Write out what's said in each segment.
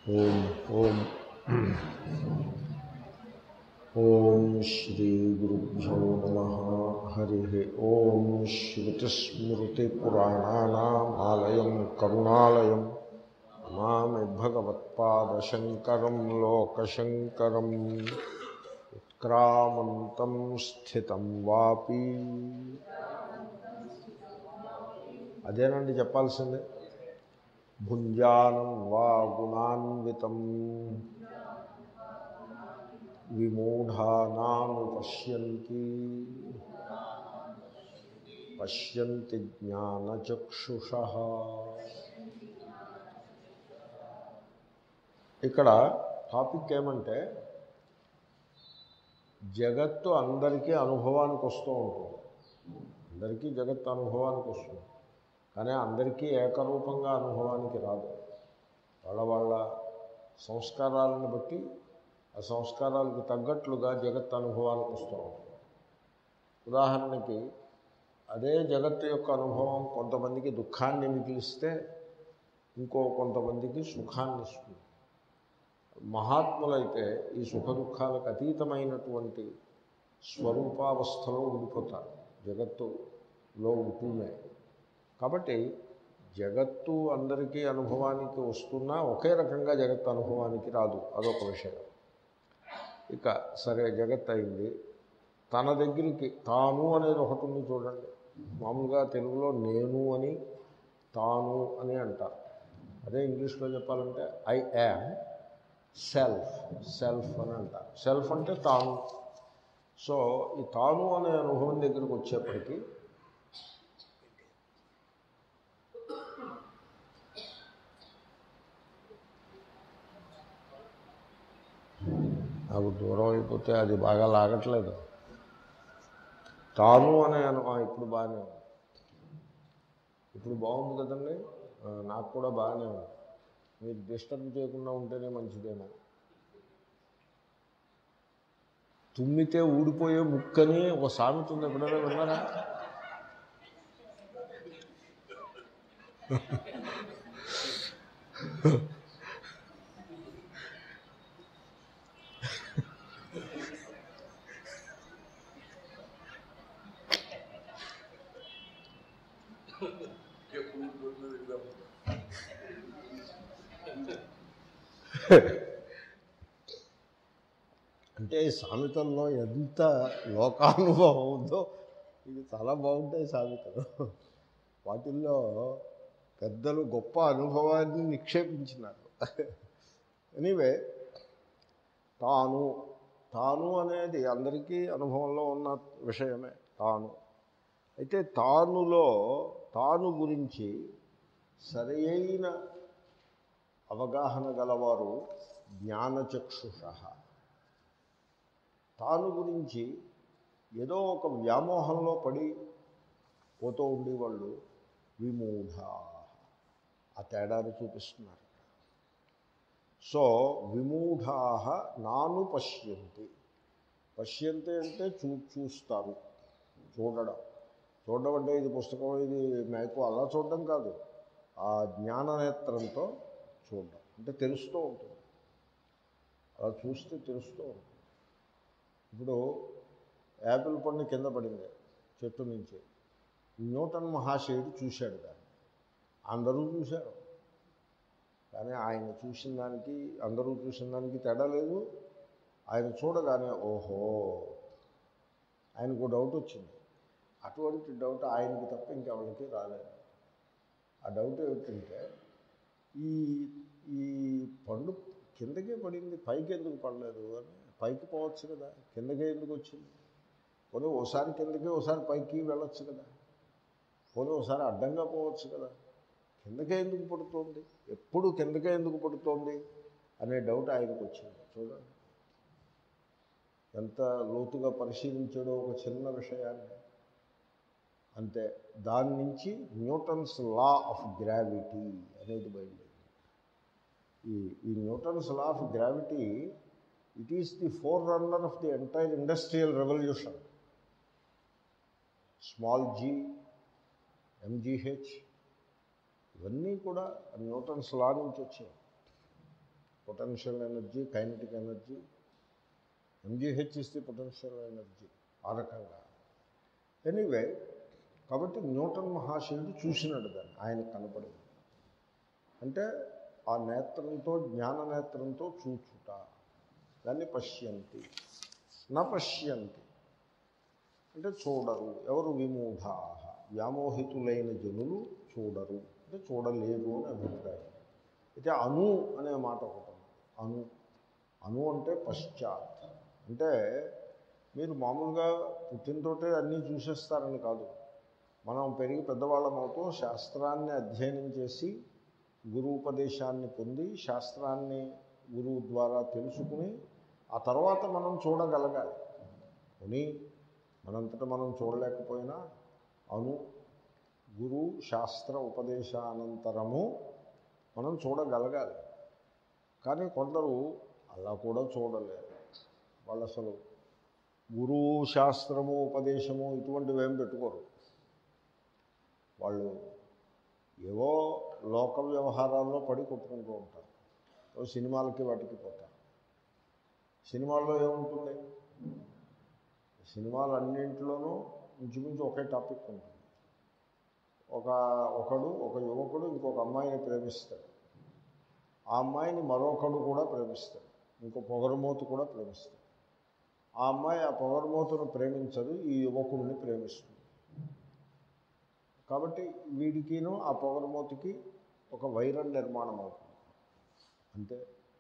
ఓం ఓం ఓం శ్రీ గురుభ్యో నమ హరి ఓం శ్రుతిస్మృతిపురాణానామాలయం కరుణాలయం నమామి భగవత్పాదశంకరం లోకశంకరం ఉత్క్రామంతం స్థితం వాపి అదేనండి చెప్పాల్సిందే భుంజానం వా గుణాన్వితం విమూఢానాను పశ్యంతి పశ్యంతి జ్ఞానచక్షుష ఇక్కడ టాపిక్ ఏమంటే జగత్తు అందరికీ అనుభవానికి వస్తూ ఉంటుంది అందరికీ జగత్తు అనుభవానికి వస్తుంది కానీ అందరికీ ఏకరూపంగా అనుభవానికి రాదు వాళ్ళ వాళ్ళ సంస్కారాలను బట్టి ఆ సంస్కారాలకు తగ్గట్లుగా జగత్ అనుభవానికి వస్తూ ఉంటుంది ఉదాహరణకి అదే జగత్తు యొక్క అనుభవం కొంతమందికి దుఃఖాన్ని మిగిలిస్తే ఇంకో కొంతమందికి సుఖాన్ని ఇస్తుంది మహాత్ములైతే ఈ సుఖ దుఃఖాలకు అతీతమైనటువంటి స్వరూపావస్థలో ఉండిపోతారు జగత్తులో ఉంటూనే కాబట్టి జగత్తు అందరికీ అనుభవానికి వస్తున్నా ఒకే రకంగా జగత్తు అనుభవానికి రాదు అదొక విషయం ఇక సరే జగత్ అయింది తన దగ్గరికి తాను అనేది ఒకటి ఉంది చూడండి మామూలుగా తెలుగులో నేను అని తాను అని అంటారు అదే ఇంగ్లీష్లో చెప్పాలంటే ఐ యామ్ సెల్ఫ్ సెల్ఫ్ అని అంటారు సెల్ఫ్ అంటే తాను సో ఈ తాను అనే అనుభవం దగ్గరికి వచ్చేప్పటికీ నాకు దూరం అయిపోతే అది బాగా లాగట్లేదు తాను అనే అను ఆ, ఇప్పుడు బాగానే ఉంది ఇప్పుడు బాగుంది కదండి ఆ, నాకు కూడా బాగానే ఉంది మీరు డిస్టర్బ్ చేయకుండా ఉంటేనే మంచిదేమో తుమ్మితే ఊడిపోయే ముక్కని ఒక సామెత ఉంది ఎప్పుడైనా విన్నారా అంటే ఈ సామెతల్లో ఎంత లోకానుభవం ఉందో ఇది చాలా బాగుంటాయి సామెతలు వాటిల్లో పెద్దలు గొప్ప అనుభవాన్ని నిక్షేపించినారు ఎనీవే తాను తాను అనేది అందరికీ అనుభవంలో ఉన్న విషయమే తాను అయితే తానులో తాను గురించి సరైన అవగాహన గలవారు జ్ఞానచక్షుష తాను గురించి ఏదో ఒక వ్యామోహంలో పడి పోతూ ఉండేవాళ్ళు విమూఢ ఆ తేడాన్ని చూపిస్తున్నారు సో విమూఢా నాను పశ్యంతి పశ్యంతి అంటే చూ చూస్తారు చూడడం చూడడం అంటే ఇది పుస్తకం ఇది మేకు అలా చూడడం కాదు ఆ జ్ఞాననేత్రంతో చూడడం అంటే తెలుస్తూ ఉంటుంది అలా చూస్తే తెలుస్తూ ఉంటుంది ఇప్పుడు యాపిల్ పండు కింద పడింది చెట్టు నుంచి న్యూటన్ మహాశయుడు చూశాడు దాన్ని అందరూ చూశారు కానీ ఆయన చూసిన దానికి అందరూ చూసిన దానికి తేడా లేదు ఆయన చూడగానే ఓహో ఆయనకు డౌట్ వచ్చింది అటువంటి డౌట్ ఆయనకి తప్ప ఇంకెవరికి రాలేదు ఆ డౌట్ ఏమిటంటే ఈ ఈ పండు కిందకే పడింది పైకి ఎందుకు పడలేదు అని పైకి పోవచ్చు కదా కిందకే ఎందుకు వచ్చింది పోనీ ఓసారి కిందకి ఓసారి పైకి వెళ్ళొచ్చు కదా పోనీ ఓసారి అడ్డంగా పోవచ్చు కదా కిందకే ఎందుకు పడుతోంది ఎప్పుడు కిందకే ఎందుకు పడుతోంది అనే డౌట్ ఆయనకు వచ్చింది చూడండి ఎంత లోతుగా పరిశీలించాడో ఒక చిన్న విషయాన్ని అంతే దాని నుంచి న్యూటన్స్ లా ఆఫ్ గ్రావిటీ అనేది బయలుదేరింది ఈ ఈ Newton's law of gravity it is the forerunner of the entire industrial revolution small G M G H ఇవన్నీ కూడా న్యూటన్స్ లా నుంచి వచ్చాయి potential energy kinetic energy M G H is the potential energy ఆ రకంగా ఎనీవే కాబట్టి న్యూటన్ మహాశయుడు చూసినాడు దాన్ని ఆయనకు కనపడింది అంటే ఆ నేత్రంతో జ్ఞాన నేత్రంతో చూచుట దాన్ని పశ్యంతి నా పశ్యంతి అంటే చూడరు ఎవరు విమూఢా వ్యామోహితులైన జనులు చూడరు అంటే చూడలేరు అని అభిప్రాయం అయితే అను అనే మాట ఒకటి ఉంది అను అను అంటే పశ్చాత్ అంటే మీరు మామూలుగా పుట్టినతోటే అన్నీ చూసేస్తారని కాదు మనం పెరిగి పెద్దవాళ్ళం అవుతూ శాస్త్రాన్ని అధ్యయనం చేసి గురువుపదేశాన్ని పొంది శాస్త్రాన్ని గురువు ద్వారా తెలుసుకుని ఆ తర్వాత మనం చూడగలగాలి కొని మనంతట మనం చూడలేకపోయినా అను గురు శాస్త్ర ఉపదేశానంతరము మనం చూడగలగాలి కానీ కొందరు అలా కూడా చూడలేరు వాళ్ళు అసలు గురువు శాస్త్రము ఉపదేశము ఇటువంటివి ఏం పెట్టుకోరు వాళ్ళు ఏవో లోక వ్యవహారాల్లో పడి కొట్టుకుంటూ ఉంటారు ఓ సినిమాలకి వాటికి పోతారు సినిమాల్లో ఏముంటుంది సినిమాలన్నింటిలోనూ ఇంచుమించు ఒకే టాపిక్ ఉంటుంది ఒక ఒకడు ఒక యువకుడు ఇంకొక అమ్మాయిని ప్రేమిస్తాడు ఆ అమ్మాయిని మరొకడు కూడా ప్రేమిస్తాడు ఇంకో పొగరమోతు కూడా ప్రేమిస్తాడు ఆ అమ్మాయి ఆ పొగరమోతును ప్రేమించదు ఈ యువకుడిని ప్రేమిస్తుంది కాబట్టి వీడికిను ఆ పొగరమోతుకి ఒక వైరం నిర్మాణం అవుతుంది అంతే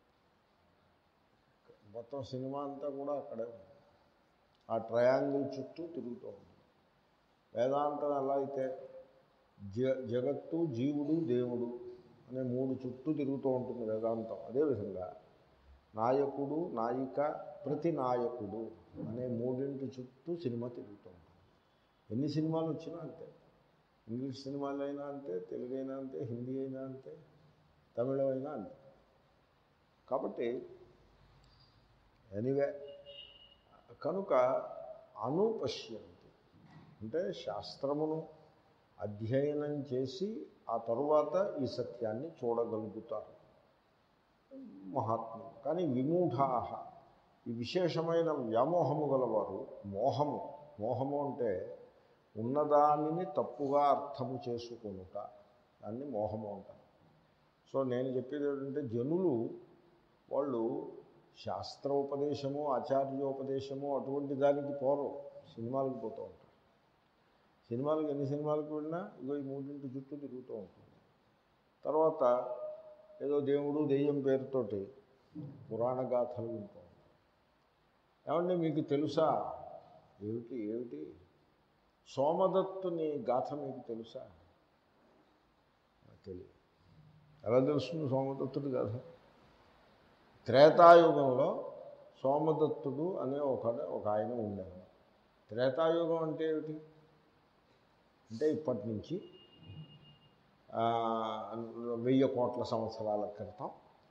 మొత్తం సినిమా అంతా కూడా అక్కడే ఉంది ఆ ట్రయాంగిల్ చుట్టూ తిరుగుతూ ఉంది వేదాంతం ఎలా అయితే జ జగత్తు జీవుడు దేవుడు అనే మూడు చుట్టూ తిరుగుతూ ఉంటుంది వేదాంతం అదేవిధంగా నాయకుడు నాయిక ప్రతి నాయకుడు అనే మూడింటి చుట్టూ సినిమా తిరుగుతూ ఉంటుంది ఎన్ని సినిమాలు వచ్చినా అంతే ఇంగ్లీష్ సినిమాలు అయినా అంతే తెలుగు అయినా అంతే హిందీ అయినా అంతే తమిళం అయినా అంతే కాబట్టి ఎనీవే కనుక అనుపశ్యంతి అంటే శాస్త్రమును అధ్యయనం చేసి ఆ తరువాత ఈ సత్యాన్ని చూడగలుగుతారు మహాత్ములు కానీ విమూఢాహ ఈ విశేషమైన వ్యామోహము గలవారు మోహము మోహము అంటే ఉన్నదానిని తప్పుగా అర్థము చేసుకొనుట దాన్ని మోహము అంటారు సో నేను చెప్పేది ఏంటంటే జనులు వాళ్ళు శాస్త్రోపదేశము ఆచార్యోపదేశము అటువంటి దానికి పోరు సినిమాలకు పోతూ ఉంటారు సినిమాలకు ఎన్ని సినిమాలకు వెళ్ళినా ఇగో ఈ మూడింటి చుట్టూ తిరుగుతూ ఉంటుంది తర్వాత ఏదో దేవుడు దెయ్యం పేరుతోటి పురాణ గాథలు వింటూ ఉంటారు ఏమంటే మీకు తెలుసా ఏమిటి ఏమిటి సోమదత్తుని గాథ మీకు తెలుసా తెలియదు ఎలా తెలుస్తుంది సోమదత్తుడి గాథ త్రేతాయుగంలో సోమదత్తుడు అనే ఒక ఒక ఆయన ఉండేవాడు త్రేతాయుగం అంటే ఏమిటి అంటే ఇప్పటి నుంచి ఆ, వెయ్యి కోట్ల సంవత్సరాల క్రితం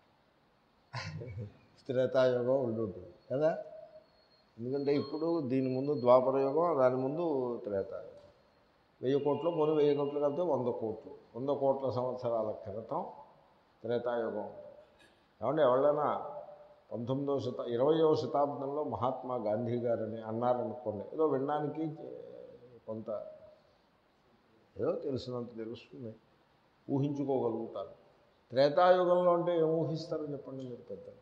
త్రేతాయుగం ఉండుంటుంది కదా ఎందుకంటే ఇప్పుడు దీని ముందు ద్వాపర యుగం దాని ముందు త్రేతాయుగం వెయ్యి కోట్లు పోనీ వెయ్యి కోట్లు కలిపితే వంద కోట్లు వంద కోట్ల సంవత్సరాల క్రితం త్రేతాయుగం ఏమంటే ఎవరైనా పంతొమ్మిదవ శత ఇరవయవ శతాబ్దంలో మహాత్మా గాంధీ గారని అన్నారనుకోండి ఏదో వినడానికి కొంత ఏదో తెలిసినంత తెలుస్తుంది ఊహించుకోగలుగుతారు త్రేతాయుగంలో అంటే ఏం ఊహిస్తారో చెప్పండి మీరు పెద్దలు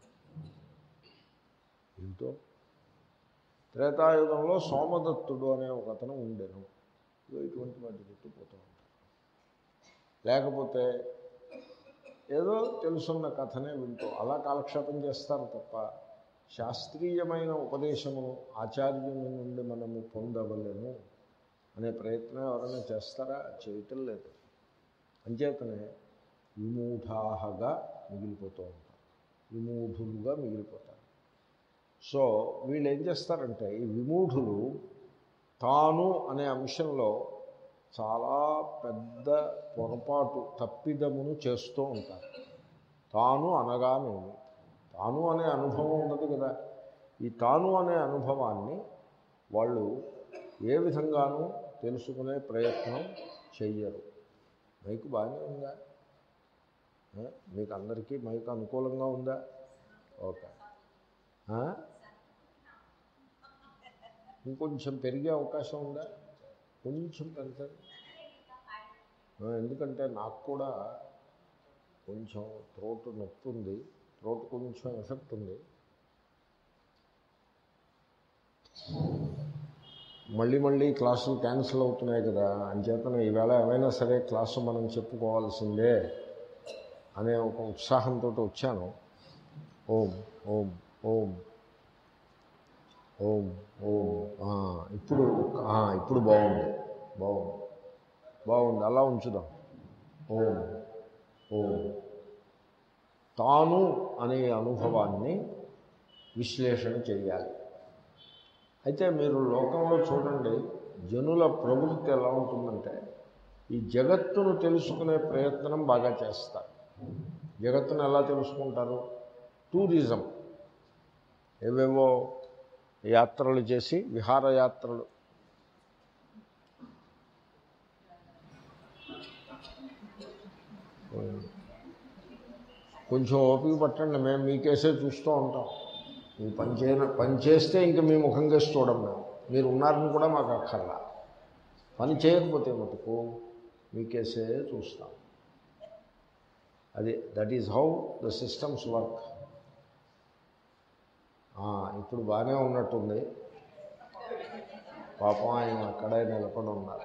ఏమిటో త్రేతాయుగంలో సోమదత్తుడు అనే ఒక అతను ఉండేను ఇగో ఇటువంటి వాటి చుట్టూ పోతూ ఉంటారు లేకపోతే ఏదో తెలుసున్న కథనే వింటూ అలా కాలక్షేపం చేస్తారు తప్ప శాస్త్రీయమైన ఉపదేశమును ఆచార్యుని నుండి మనము పొందవలేము అనే ప్రయత్నం ఎవరైనా చేస్తారా చేయటం లేదు అంచేతనే విమూఢాహగా మిగిలిపోతూ ఉంటారు విమూఢులుగా మిగిలిపోతారు సో వీళ్ళు ఏం చేస్తారంటే ఈ విమూఢులు తాను అనే అంశంలో చాలా పెద్ద పొరపాటు తప్పిదమును చేస్తూ ఉంటారు తాను అనగానేమి తాను అనే అనుభవం ఉన్నది కదా ఈ తాను అనే అనుభవాన్ని వాళ్ళు ఏ విధంగానూ తెలుసుకునే ప్రయత్నం చెయ్యరు మైకు బాగానే ఉందా ఏ? మీకు అందరికీ మైక్ అనుకూలంగా ఉందా ఓకే ఆ? ఇంకొంచెం పెరిగే అవకాశం ఉందా కొంచెం పెంచండి ఆ, ఎందుకంటే నాకు కూడా కొంచెం త్రోట్ నొప్పి ఉంది త్రోట్ కొంచెం ఎఫెక్ట్ ఉంది మళ్ళీ మళ్ళీ క్లాసులు క్యాన్సిల్ అవుతున్నాయి కదా అంచేతన ఈవేళ ఏమైనా సరే క్లాసు మనం చెప్పుకోవాల్సిందే అనే ఒక ఉత్సాహంతో వచ్చాను ఓం ఓం ఓం ఓం ఓం ఆ, ఇప్పుడు ఆ, ఇప్పుడు బాగుంది బాగుంది బాగుంది అలా ఉంచుదాం ఓం ఓం తాను అనే అనుభవాన్ని విశ్లేషణ చేయాలి అయితే మీరు లోకంలో చూడండి జనుల ప్రవృత్తి ఎలా ఉంటుందంటే ఈ జగత్తును తెలుసుకునే ప్రయత్నం బాగా చేస్తారు జగత్తును ఎలా తెలుసుకుంటారు టూరిజం ఏవేవో యాత్రలు చేసి విహారయాత్రలు కొంచెం ఓపిక పట్టండి మేము మీకేసే చూస్తూ ఉంటాం మీ పని చేయన పని చేస్తే ఇంక మీ ముఖం కేసి చూడం మేము మీరు ఉన్నారని కూడా మాకు అక్కర్లా పని చేయకపోతే మటుకు మీకేసే చూస్తాం అది that is how the systems work ఇప్పుడు బాగానే ఉన్నట్టుంది పాపం ఆయన అక్కడే నిలబడి ఉన్నారు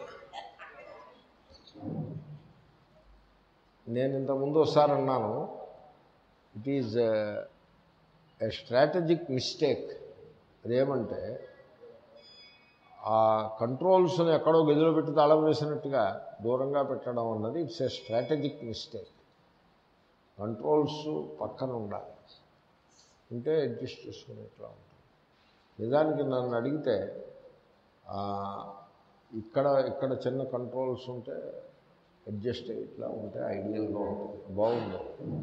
నేను ఇంతకుముందు ఒకసారి అన్నాను it is a strategic mistake అదేమంటే ఆ కంట్రోల్స్ని ఎక్కడో గదిలో పెట్టి తాళం వేసినట్టుగా దూరంగా పెట్టడం అన్నది it's a strategic mistake controls పక్కన ఉండాలి ఉంటే అడ్జస్ట్ చేసుకునేట్లా ఉంటుంది నిజానికి నన్ను అడిగితే ఆ, ఇక్కడ ఇక్కడ చిన్న కంట్రోల్స్ ఉంటే అడ్జస్ట్ ఇట్లా ఉంటే ఐడియల్గా ఉంటుంది బాగుంది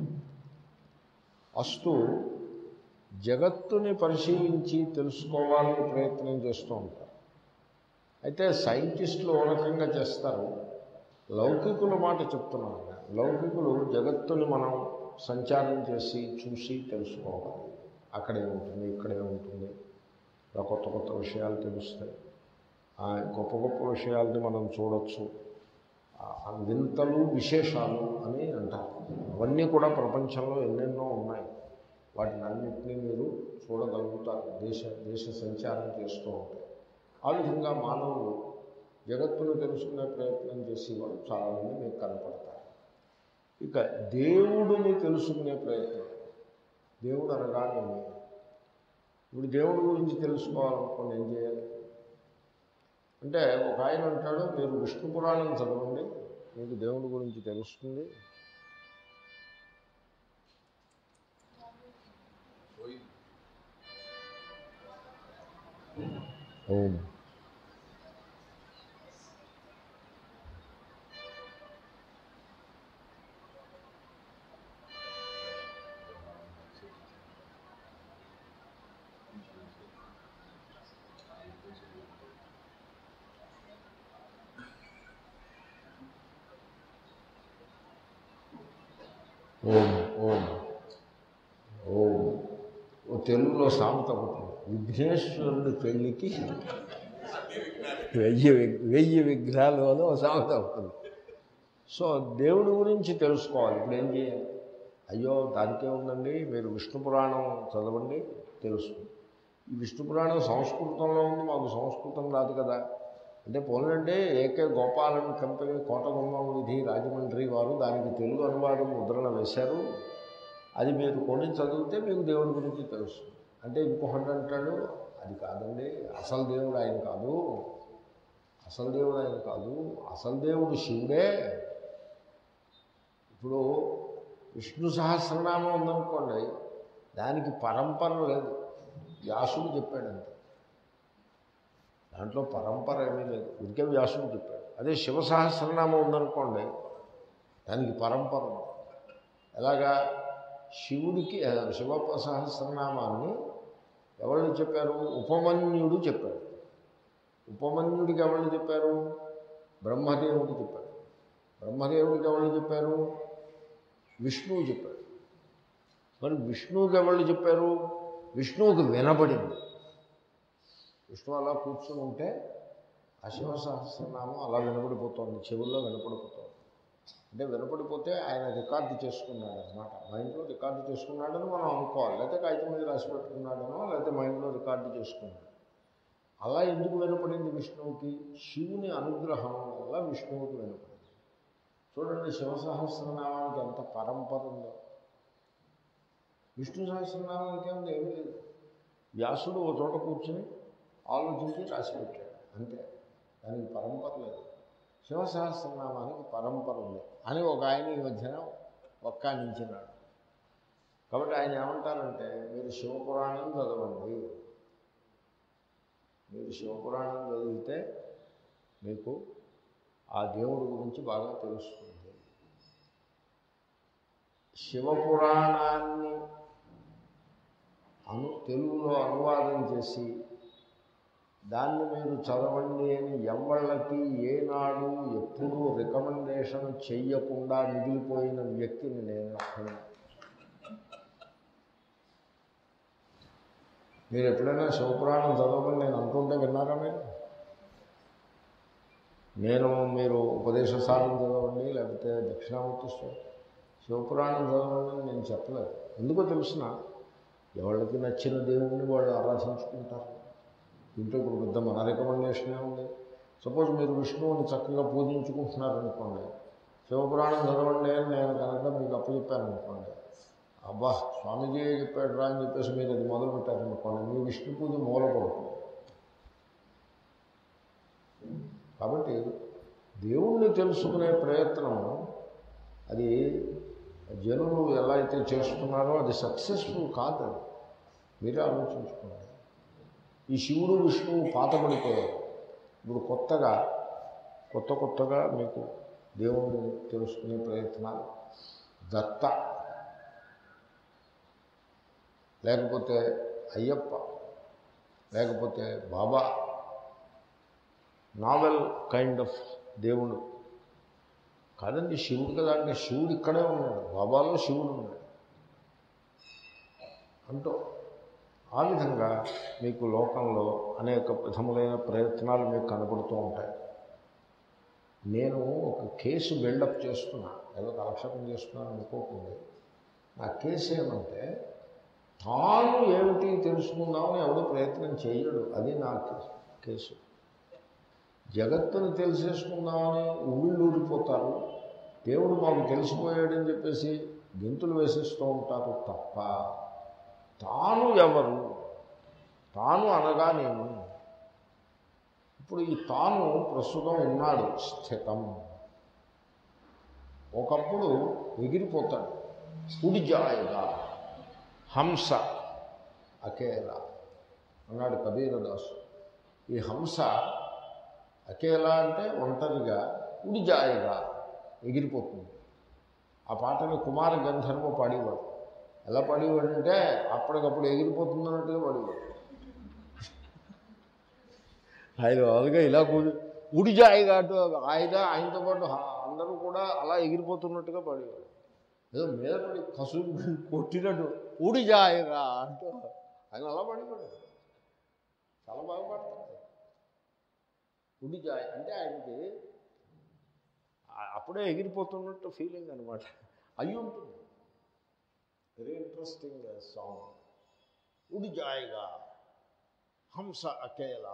అస్తు జగత్తుని పరిశీలించి తెలుసుకోవాలని ప్రయత్నం చేస్తూ ఉంటారు అయితే సైంటిస్టులు ఓ రకంగా చేస్తారు లౌకికుల మాట చెప్తున్నాను నేను. లౌకికులు జగత్తుని మనం సంచారం చేసి చూసి తెలుసుకోవాలి అక్కడే ఉంటుంది ఇక్కడే ఉంటుంది ఇలా కొత్త కొత్త విషయాలు తెలుస్తాయి ఆ గొప్ప గొప్ప విషయాల్ని మనం చూడొచ్చు ఆ వింతలు విశేషాలు అని అంటారు అవన్నీ కూడా ప్రపంచంలో ఎన్నెన్నో ఉన్నాయి వాటిని అన్నింటినీ మీరు చూడగలుగుతారు దేశ దేశ సంచారం చేస్తూ ఉంటాయి ఆ విధంగా మానవులు జగత్తును తెలుసుకునే ప్రయత్నం చేసేవాడు చాలామంది మీకు కనపడతారు ఇక దేవుడిని తెలుసుకునే ప్రయత్నం దేవుడు అనగానేమి ఇప్పుడు దేవుడి గురించి తెలుసుకోవాలనుకోండి ఏం చేయాలి అంటే ఒక ఆయన అంటాడు మీరు విష్ణు పురాణం చదవండి మీకు దేవుడి గురించి తెలుస్తుంది ఓం ఓం ఓం ఓం ఓ తెలుగులో సామెత ఉంటుంది విఘ్నేశ్వరుడి పెళ్ళికి వెయ్యి విగ్- వెయ్యి విగ్రహాలు అని ఒక సామెత ఉంటుంది సో దేవుడి గురించి తెలుసుకోవాలి ఇప్పుడు ఏం చేయాలి అయ్యో దానికే ఉందండి మీరు విష్ణు పురాణం చదవండి తెలుసు ఈ విష్ణు పురాణం సంస్కృతంలో ఉంది మాకు సంస్కృతం రాదు కదా అంటే పోలంటే ఏకే గోపాలన్ కంపెనీ కోటగుమ్మం విధి రాజమండ్రి వారు దానికి తెలుగు అనువాదం ముద్రణ వేశారు అది మీరు కొని చదివితే మీకు దేవుడి గురించి తెలుసు అంటే ఇంకొకటి అంటాడు అది కాదండి అసలు దేవుడు ఆయన కాదు అసలు దేవుడు ఆయన కాదు అసలు దేవుడు శివుడే ఇప్పుడు విష్ణు సహస్రనామం ఉందనుకోండి దానికి పరంపర లేదు వ్యాసుడు చెప్పాడంతే దాంట్లో పరంపర ఏమీ లేదు ఇంకే వ్యాసుడు చెప్పాడు అదే శివ సహస్రనామం ఉందనుకోండి దానికి పరంపర ఉంది ఎలాగా శివుడికి ఆ, శివ సహస్రనామాన్ని ఎవరు చెప్పారు ఉపమన్యుడు చెప్పాడు ఉపమన్యుడికి ఎవరు చెప్పారు బ్రహ్మదేవుడు చెప్పాడు బ్రహ్మదేవుడికి ఎవరు చెప్పారు విష్ణువు చెప్పాడు మరి విష్ణువుకి ఎవరు చెప్పారు విష్ణువుకి వినబడింది విష్ణువు అలా కూర్చుని ఉంటే ఆ శివ సహస్రనామం అలా వినపడిపోతుంది చెవుల్లో వినపడిపోతుంది అంటే వినపడిపోతే ఆయన రికార్డు చేసుకున్నాడు అనమాట మైండ్లో రికార్డు చేసుకున్నాడని మనం అనుకోవాలి లేకపోతే కాగితం మీద రాసి పెట్టుకున్నాడనో లేకపోతే మైండ్లో రికార్డు చేసుకున్నాడు అలా ఎందుకు వినపడింది విష్ణువుకి శివుని అనుగ్రహం వల్ల విష్ణువుకి వినపడింది చూడండి శివ సహస్రనామానికి ఎంత పరంపర ఉందో విష్ణు సహస్రనామానికి ఏముంది ఏమీ లేదు వ్యాసుడు ఒక చోట కూర్చుని ఆలోచించి రాసి పెట్టాడు అంతే దానికి పరంపర లేదు శివ సహస్రనామానికి పరంపర ఉంది అని ఒక ఆయన ఈ మధ్యన ఒక్కానించినాడు కాబట్టి ఆయన ఏమంటారంటే మీరు శివపురాణం చదవండి మీరు శివపురాణం చదివితే మీకు ఆ దేవుడి గురించి బాగా తెలుస్తుంది శివపురాణాన్ని అను తెలుగులో అనువాదం చేసి దాన్ని మీరు చదవండి అని ఎవళ్ళకి ఏనాడు ఎప్పుడూ రికమెండేషన్ చెయ్యకుండా మిగిలిపోయిన వ్యక్తిని నేను ఒక్కడినే. మీరు ఎప్పుడైనా శివపురాణం చదవమని నేను అంటుంటే విన్నారా మీరు నేను మీరు ఉపదేశ సాధన చదవండి లేకపోతే దక్షిణామూర్తి స్వ- శివపురాణం చదవండి అని నేను చెప్పలేదు ఎందుకో తెలుసిన ఎవరికి నచ్చిన దేవుణ్ణి వాళ్ళు ఆరాధించుకుంటారు దీంట్లో ఇప్పుడు పెద్ద మన రికమెండేషనే ఉంది సపోజ్ మీరు విష్ణువుని చక్కగా పూజించుకుంటున్నారనుకోండి శివపురాణం చదవండి అని నేను కనుక మీకు అప్పచెప్పాను అనుకోండి అబ్బా స్వామీజీ చెప్పాడు రా అని చెప్పేసి మీరు అది మొదలు పెట్టారనుకోండి మీ విష్ణు పూజ మూలపడుతుంది కాబట్టి దేవుణ్ణి తెలుసుకునే ప్రయత్నం అది జనులు ఎలా అయితే చేస్తున్నారో అది సక్సెస్ఫుల్ కాదు అది మీరే ఆలోచించుకోండి ఈ శివుడు విష్ణువు పాతపడిపోయారు ఇప్పుడు కొత్తగా కొత్త కొత్తగా మీకు దేవుణ్ణి తెలుసుకునే ప్రయత్నాలు దత్త లేకపోతే అయ్యప్ప లేకపోతే బాబా నావెల్ కైండ్ ఆఫ్ దేవుడు కాదండి శివుడు కదా అంటే శివుడు ఇక్కడే ఉన్నాడు బాబాలో శివుడు ఉన్నాడు అంటూ ఆ విధంగా మీకు లోకంలో అనేక విధములైన ప్రయత్నాలు మీకు కనబడుతూ ఉంటాయి నేను ఒక కేసు బిల్డప్ చేస్తున్నా ఏదో కాలక్షేపం చేస్తున్నాను అనుకోకుండా నా కేసు ఏమంటే తాను ఏమిటి తెలుసుకుందామని ఎవడో ప్రయత్నం చేయడు అది నా కే- కేసు జగత్తుని తెలిసేసుకుందామని ఊళ్ళు ఊడిపోతారు దేవుడు మాకు తెలిసిపోయాడని చెప్పేసి గెంతులు వేసేస్తూ ఉంటారు తప్ప తాను ఎవరు తాను అనగానేమి ఇప్పుడు ఈ తాను ప్రస్తుతం ఉన్నాడు స్థితం ఒకప్పుడు ఎగిరిపోతాడు ఉడిజాయిగా హంస అకేలా అన్నాడు కబీరదాసు ఈ హంస అకేలా అంటే ఒంటరిగా ఉడిజాయిగా ఎగిరిపోతుంది ఆ పాటని కుమార గంధర్వ పాడేవాడు ఎలా పాడేవాడు అంటే అప్పటికప్పుడు ఎగిరిపోతుంది అన్నట్టుగా పాడేవాడు ఆయన వాళ్ళుగా ఇలా కూడి ఉడిజాయిగా అటు ఆయన ఆయనతో పాటు హా- అందరూ కూడా అలా ఎగిరిపోతున్నట్టుగా పాడేవాడు ఏదో మీద పడి కసురు కొట్టినట్టు ఉడిజాయిగా అంటూ ఆయన అలా పాడేవాడు చాలా బాగా పాడతాడు ఉడిజాయ్ అంటే ఆయనకి ఆ- అప్పుడే ఎగిరిపోతున్నట్టు ఫీలింగ్ అనమాట అయి ఉంటుంది వెరీ ఇంట్రెస్టింగ్ సాంగ్ ఉడిజాయిగా హంస అకేలా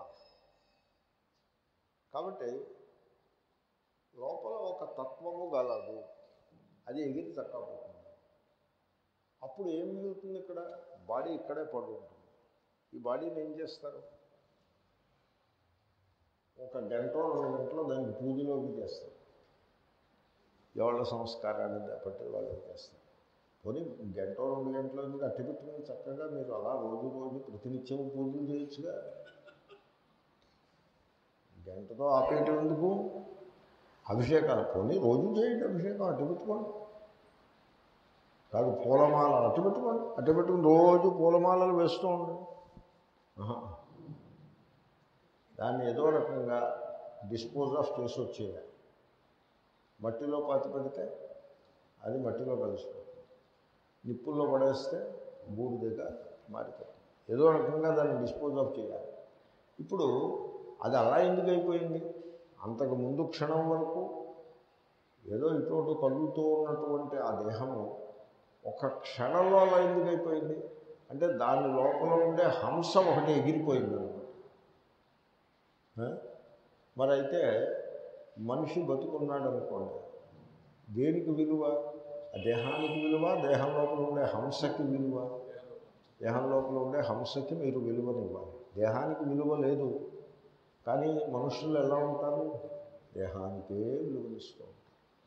కాబట్టి లోపల ఒక తత్వము గలదు అది ఎగిరి తక్కపోతుంది అప్పుడు ఏం మిగులుతుంది ఇక్కడ బాడీ ఇక్కడే పడి ఉంటుంది ఈ బాడీని ఏం చేస్తారు ఒక గంట రెండు గంటలో దానికి పూజలోకి చేస్తారు ఎవళ్ళ సంస్కారాన్ని బట్టి వాళ్ళు చేస్తారు పోనీ గంట రెండు గంటల ఎందుకు అట్టి పెట్టుకుని చక్కగా మీరు అలా రోజు రోజు ప్రతినిత్యం పూజలు చేయొచ్చుగా గంటతో ఆపేయటం ఎందుకు అభిషేకాలు పోనీ రోజు చేయండి అభిషేకం అట్టి పెట్టుకోండి కాదు పూలమాల అట్టి పెట్టుకోండి అట్టి పెట్టుకుని రోజు పూలమాలలు వేస్తూ ఉండండి ఆహా. దాన్ని ఏదో రకంగా డిస్పోజ్ ఆఫ్ చేసి వచ్చేయాలి మట్టిలో పాతి పెడితే అది మట్టిలో కలిసిపోతుంది నిప్పుల్లో పడేస్తే బూడిదగా మారిపోతుంది ఏదో రకంగా దాన్ని డిస్పోజ్ ఆఫ్ చేయాలి ఇప్పుడు అది అలా ఎందుకు అయిపోయింది అంతకు ముందు క్షణం వరకు ఏదో ఇటువంటి కలుగుతూ ఉన్నటువంటి ఆ దేహము ఒక క్షణంలో అలా ఎందుకు అయిపోయింది అంటే దాని లోపల ఉండే హంస ఒకటి ఎగిరిపోయింది అనమాట మరి అయితే మనిషి బతుకున్నాడు అనుకోండి దేనికి విలువ ఆ దేహానికి విలువ దేహం లోపల ఉండే హంసకి విలువ దేహం లోపల ఉండే హంసకి మీరు విలువనివ్వాలి దేహానికి విలువ లేదు కానీ మనుషులు ఎలా ఉంటారు దేహానికే విలువనిస్తూ ఉంటారు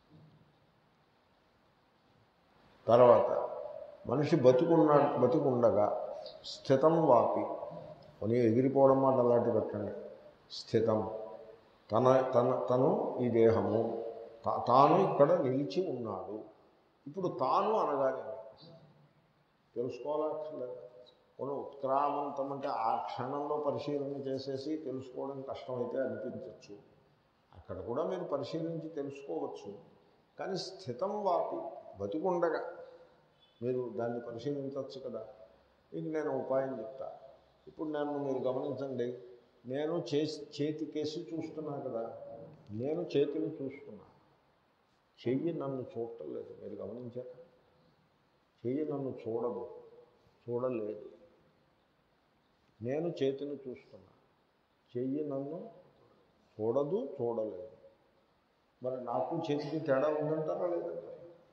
తర్వాత మనిషి బతుకున్న బతుకుండగా స్థితం వాపి కొని ఎగిరిపోవడం మాట అలాంటి పెట్టండి స్థితం తన తన తను ఈ దేహము తా- తాను ఇక్కడ నిలిచి ఉన్నాడు ఇప్పుడు తాను అనగానే తెలుసుకోవాలక్కర్లేదు కొన్ని ఉత్క్రామంతం అంటే ఆ క్షణంలో పరిశీలన చేసేసి తెలుసుకోవడం కష్టమైతే అనిపించవచ్చు అక్కడ కూడా మీరు పరిశీలించి తెలుసుకోవచ్చు కానీ స్థితం వాపి బతికుండగా మీరు దాన్ని పరిశీలించవచ్చు కదా మీకు నేను ఉపాయం చెప్తా ఇప్పుడు నన్ను మీరు గమనించండి నేను చేసి చేతి కేసి చూస్తున్నా కదా నేను చేతిని చూస్తున్నా చెయ్యి నన్ను చూడటం లేదు మీరు గమనించారా చెయ్యి నన్ను చూడదు చూడలేదు నేను చేతిని చూస్తున్నా చెయ్యి నన్ను చూడదు చూడలేదు మరి నాకు చేతికి తేడా ఉందంటారా లేదంటారా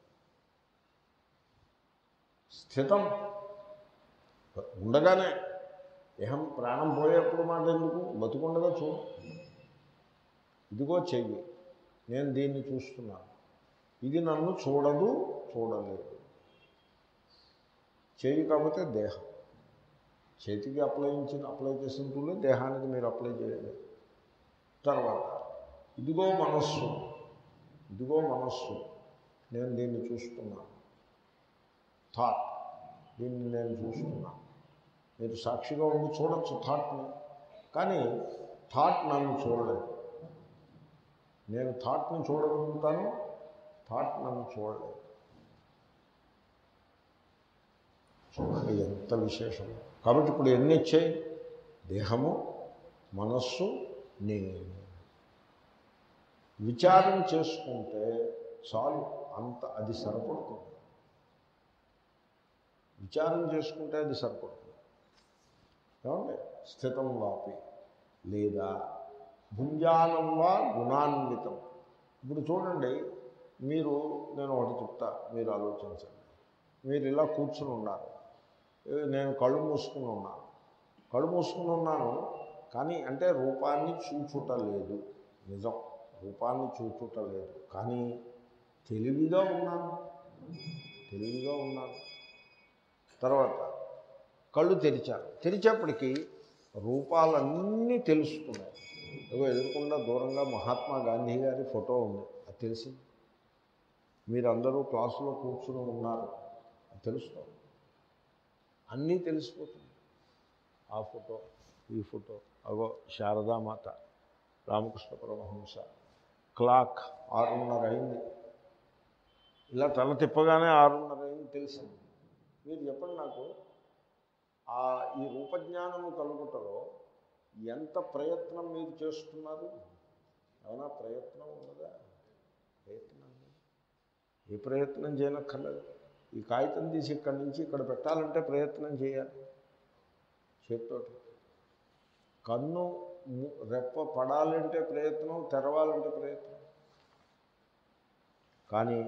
స్థితం ఉండగానే దేహం ప్రాణం పోయేప్పుడు మాట ఎందుకు బతుకుండగా చూ ఇదిగో చెయ్యి నేను దీన్ని చూస్తున్నాను ఇది నన్ను చూడదు చూడలేదు చెయ్యి కాకపోతే దేహం చేతికి అప్లై ఇచ్చిన అప్లై చేసిన టూలే దేహానికి మీరు అప్లై చేయలేదు తర్వాత ఇదిగో మనస్సు ఇదిగో మనస్సు నేను దీన్ని చూస్తున్నాను థాట్ దీన్ని నేను చూస్తున్నాను మీరు సాక్షిగా ఉండి చూడొచ్చు థాట్ని కానీ థాట్ నన్ను చూడలేదు నేను థాట్ని చూడగలుగుతాను థాట్ నన్ను చూడలేదు చూడండి ఎంత విశేషం కాబట్టి ఇప్పుడు ఎన్ని ఇచ్చాయి దేహము మనస్సు నేను విచారం చేసుకుంటే చాలు అంత అది సరిపడుతుంది విచారం చేసుకుంటే అది సరిపడుతుంది ఏమండి స్థితం వాపి లేదా భుంజానం వా గుణాన్వితం ఇప్పుడు చూడండి మీరు నేను ఒకటి చెప్తా మీరు ఆలోచించండి మీరు ఇలా కూర్చుని ఉన్నారు ఏ, నేను కళ్ళు మూసుకుని ఉన్నాను కళ్ళు మూసుకుని ఉన్నాను కానీ అంటే రూపాన్ని చూచుట లేదు నిజం రూపాన్ని చూచుట లేదు కానీ తెలివిగా ఉన్నాను తెలివిగా ఉన్నాను తర్వాత కళ్ళు తెరిచాను తెరిచేప్పటికీ రూపాలన్నీ తెలుస్తున్నాయి ఏవో ఎదురకుండా దూరంగా మహాత్మా గాంధీ గారి ఫోటో ఉంది అది తెలిసింది మీరందరూ క్లాసులో కూర్చుని ఉన్నారు అది తెలుస్తుంది అన్నీ తెలిసిపోతుంది ఆ ఫోటో ఈ ఫోటో అగో శారదామాత రామకృష్ణ పరమహంస క్లాక్ ఆరున్నర అయింది ఇలా తల తిప్పగానే ఆరున్నర అయింది తెలిసింది మీరు చెప్పండి నాకు ఆ ఈ రూపజ్ఞానము కలుగుటలో ఎంత ప్రయత్నం మీరు చేస్తున్నారు ఏమైనా ప్రయత్నం ఉన్నదా ప్రయత్నం ఉంది. ఏ ప్రయత్నం చేయనక్కర్లేదు ఈ కాగితం తీసి ఇక్కడి నుంచి ఇక్కడ పెట్టాలంటే ప్రయత్నం చేయాలి చేతితోటి కన్ను ము- రెప్ప పడాలంటే ప్రయత్నం తెరవాలంటే ప్రయత్నం కానీ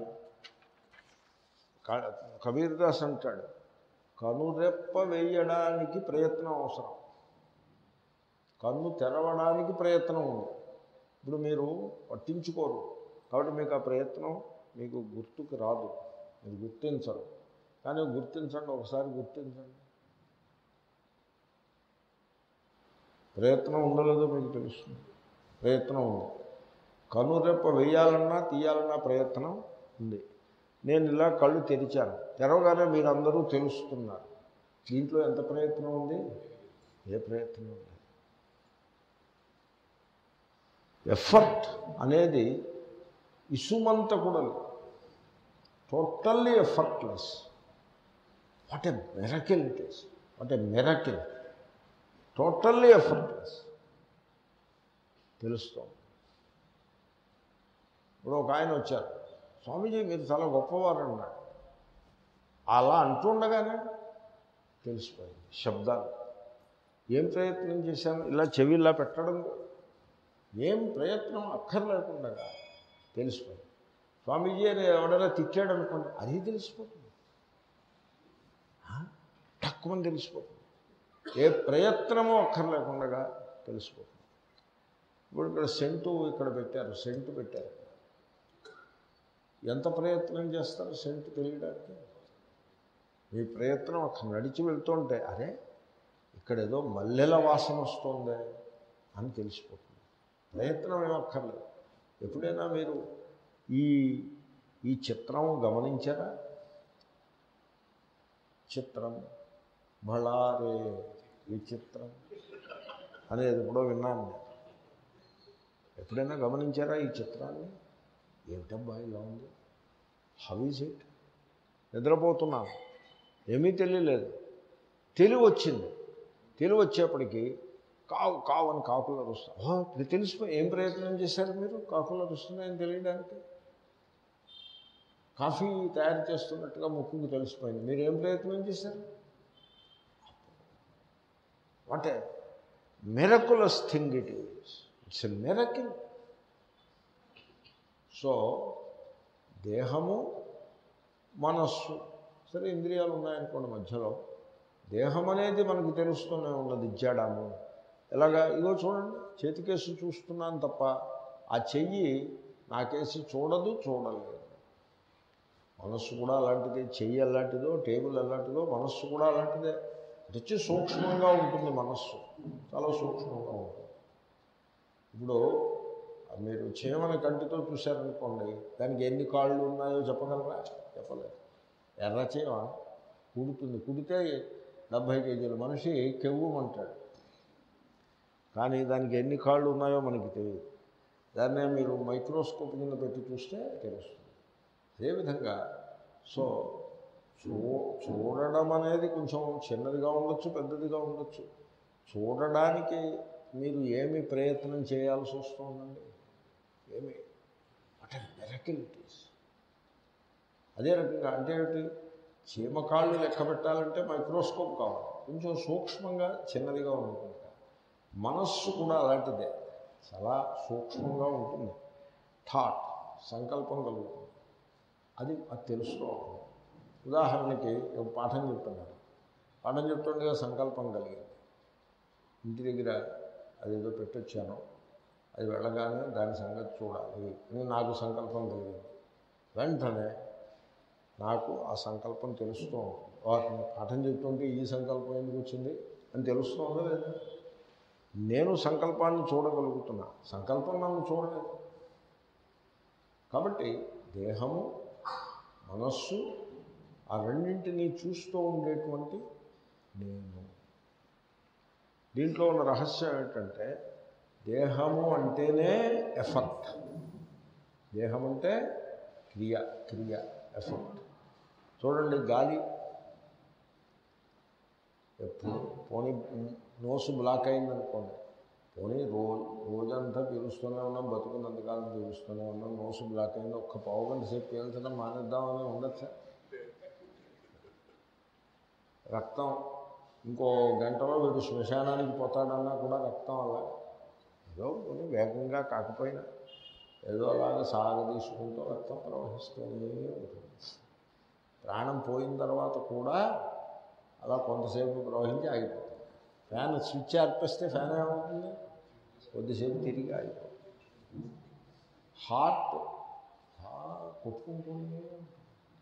క- కబీర్ దాస్ అంటాడు కనురెప్ప వేయడానికి ప్రయత్నం అవసరం కన్ను తెరవడానికి ప్రయత్నం ఉంది ఇప్పుడు మీరు పట్టించుకోరు కాబట్టి మీకు ఆ ప్రయత్నం మీకు గుర్తుకు రాదు మీరు గుర్తించరు కానీ గుర్తించండి ఒకసారి గుర్తించండి ప్రయత్నం ఉందో లేదో మీకు తెలుస్తుంది ప్రయత్నం ఉంది కనురెప్ప వేయాలన్నా తీయాలన్నా ప్రయత్నం ఉంది నేను ఇలా కళ్ళు తెరిచాను తెరవగానే మీరందరూ తెలుస్తున్నారు దీంట్లో ఎంత ప్రయత్నం ఉంది ఏ ప్రయత్నం ఉంది ఎఫర్ట్ అనేది ఇసుమంత కూడా లేదు totally effortless what a miracle it is what a miracle totally effortless తెలుస్తోంది ఇప్పుడు ఒక ఆయన వచ్చారు స్వామీజీ మీరు చాలా గొప్పవారు అన్నాడు అలా అంటుండగానే తెలిసిపోయింది శబ్దాలు ఏం ప్రయత్నం చేశాను ఇలా చెవి ఇలా పెట్టడం ఏం ప్రయత్నం అక్కర్లేకుండా తెలిసిపోయింది స్వామీజీ అని ఎవడైనా తిట్టాడు అనుకోండి అది తెలిసిపోతుంది ఆ? తక్కువని తెలిసిపోతుంది ఏ ప్రయత్నమో అక్కర్లేకుండా తెలిసిపోతుంది ఇప్పుడు ఇక్కడ సెంటు ఇక్కడ పెట్టారు సెంటు పెట్టారు ఎంత ప్రయత్నం చేస్తారు సెంటు తెలియడానికి మీ ప్రయత్నం అక్కడ నడిచి వెళ్తుంటే అరే ఇక్కడ ఏదో మల్లెల వాసన వస్తుందే అని తెలిసిపోతుంది ప్రయత్నం ఏమక్కర్లేదు ఎప్పుడైనా మీరు ఈ ఈ చిత్రం గమనించారా చిత్రం బళారే విచిత్రం అనేది ఎప్పుడో విన్నాను నేను ఎప్పుడైనా గమనించారా ఈ చిత్రాన్ని ఏమిటబ్బా ఇలా ఉంది హౌ ఈజ్ ఇట్ నిద్రపోతున్నాను ఏమీ తెలియలేదు తెలివి వచ్చింది తెలివి వచ్చేప్పటికి కావు కావు అని కాకులు అరుస్తాం ఓ, ఇది తెలిసిపోయి ఏం ప్రయత్నం చేశారు మీరు కాకులు అరుస్తున్నాయని తెలియడానికి కాఫీ తయారు చేస్తున్నట్టుగా ముక్కుకు తెలిసిపోయింది మీరు ఏం ప్రయత్నం చేశారు what a miraculous thing it is it's a miracle so దేహము మనస్సు సరే ఇంద్రియాలు ఉన్నాయనుకోండి మధ్యలో దేహం అనేది మనకి తెలుస్తూనే ఉన్నది జడము ఎలాగా ఇగో చూడండి చేతికేసి చూస్తున్నాను తప్ప ఆ చెయ్యి నాకేసి చూడదు చూడలేదు మనస్సు కూడా అలాంటిదే చెయ్యి అలాంటిదో టేబుల్ అలాంటిదో మనస్సు కూడా అలాంటిదే అది వచ్చి సూక్ష్మంగా ఉంటుంది మనస్సు చాలా సూక్ష్మంగా ఉంటుంది ఇప్పుడు మీరు చీమని కంటితో చూశారనుకోండి దానికి ఎన్ని కాళ్ళు ఉన్నాయో చెప్పగలరా చెప్పలేదు ఎర్ర చీమ కుడుతుంది కుడితే డెబ్భై కేజీల మనిషి కెవ్వమంటాడు కానీ దానికి ఎన్ని కాళ్ళు ఉన్నాయో మనకి తెలియదు దాన్నే మీరు మైక్రోస్కోప్ కింద పెట్టి చూస్తే తెలుస్తుంది అదేవిధంగా సో చూ చూడడం అనేది కొంచెం చిన్నదిగా ఉండొచ్చు పెద్దదిగా ఉండొచ్చు చూడడానికి మీరు ఏమి ప్రయత్నం చేయాల్సి వస్తుందండి ఏమి what a miracle it is అదే రకంగా అంటే ఏమిటి చీమకాళ్ళు లెక్క పెట్టాలంటే మైక్రోస్కోప్ కావాలి కొంచెం సూక్ష్మంగా చిన్నదిగా ఉంటుంది మనస్సు కూడా అలాంటిదే చాలా సూక్ష్మంగా ఉంటుంది థాట్ సంకల్పం కలుగుతుంది అది అది తెలుసుకోవాలి ఉదాహరణకి ఒక పాఠం చెప్తున్నారు పాఠం చెప్తుండగా సంకల్పం కలిగింది ఇంటి దగ్గర అదేదో పెట్టొచ్చాను అది వెళ్ళగానే దాని సంగతి చూడాలి అని నాకు సంకల్పం కలిగింది వెంటనే నాకు ఆ సంకల్పం తెలుస్తూ ఉంటుంది వాటిని పాఠం చెప్తుంటే ఈ సంకల్పం ఎందుకు వచ్చింది అని తెలుస్తూ ఉందా లేదా నేను సంకల్పాన్ని చూడగలుగుతున్నా సంకల్పం నన్ను చూడలేదు కాబట్టి దేహము మనస్సు ఆ రెండింటినీ చూస్తూ ఉండేటువంటి నేను దీంట్లో ఉన్న రహస్యం ఏంటంటే దేహము అంటేనే ఎఫర్ట్ దేహం అంటే క్రియ క్రియ ఎఫర్ట్ చూడండి గాలి ఎప్పుడు పోనీ నోసు బ్లాక్ అయిందనుకోండి పోనీ రోజు రోజంతా పీలుస్తూనే ఉన్నాం బతుకున్నంతకాలం పీలుస్తూనే ఉన్నాం నోసు బ్లాక్ అయింది ఒక్క పావు గంట సేపు పీల్చడం మానేద్దామని ఉండొచ్చా రక్తం ఇంకో గంటలో వీడు శ్మశానానికి పోతాడన్నా కూడా రక్తం అలా ఏదో కొన్ని వేగంగా కాకపోయినా ఏదో అలాగా సాగదీసుకుంటూ రక్తం ప్రవహిస్తూనే ఉంటుంది ప్రాణం పోయిన తర్వాత కూడా అలా కొంతసేపు ప్రవహించి ఆగిపోతుంది ఫ్యాన్ స్విచ్ ఆర్పిస్తే ఫ్యాన్ ఏమవుతుంది కొద్దిసేపు తిరిగి ఆగిపోతుంది హార్ట్ కొట్టుకుంటూనే ఉంటుంది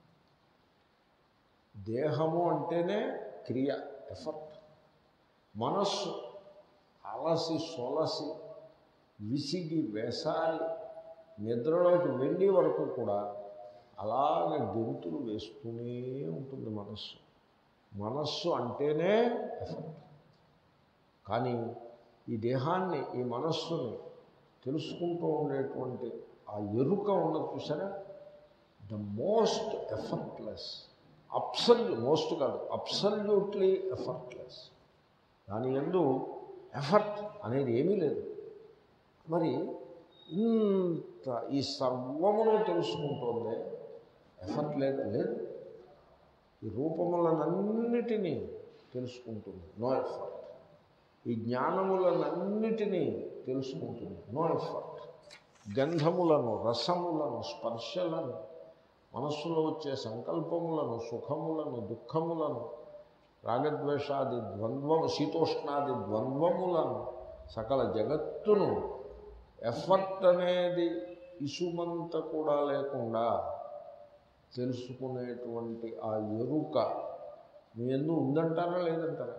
దేహము అంటేనే క్రియ ఎఫర్ట్ మనస్సు అలసి సొలసి విసిగి వేసారి నిద్రలోకి వెళ్ళే వరకు కూడా అలాగే గెంతులు వేస్తూనే ఉంటుంది మనస్సు మనస్సు అంటేనే ఎఫర్ట్ కానీ ఈ దేహాన్ని ఈ మనస్సుని తెలుసుకుంటూ ఉండేటువంటి ఆ ఎరుక ఉన్నది చూసారా the most effortless absolute most కాదు అబ్సల్యూట్లీ ఎఫర్ట్లెస్ దాని ఎందు ఎఫర్ట్ అనేది ఏమీ లేదు మరి ఇంత ఈ సర్వమును తెలుసుకుంటోంది ఎఫర్ట్ లేదు లేదు ఈ రూపములనన్నిటినీ తెలుసుకుంటుంది నో ఎఫర్ట్ ఈ జ్ఞానములనన్నిటినీ తెలుసుకుంటుంది నో ఎఫర్ట్ గంధములను రసములను స్పర్శలను మనస్సులో వచ్చే సంకల్పములను సుఖములను దుఃఖములను రాగద్వేషాది ద్వంద్వము శీతోష్ణాది ద్వంద్వములను సకల జగత్తును ఎఫర్ట్ అనేది ఇసుమంత కూడా లేకుండా తెలుసుకునేటువంటి ఆ ఎరుక మీ ఎందు ఉందంటారా లేదంటారా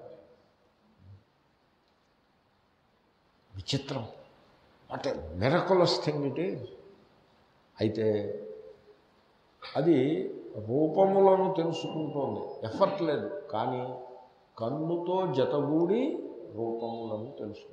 విచిత్రం అంటే మెరకులస్ థింగ్ ఇట్ ఈజ్ అయితే అది రూపములను తెలుసుకుంటోంది ఎఫర్ట్ లేదు కానీ కన్నుతో జతగూడి రూపములను తెలుసుకుంటుంది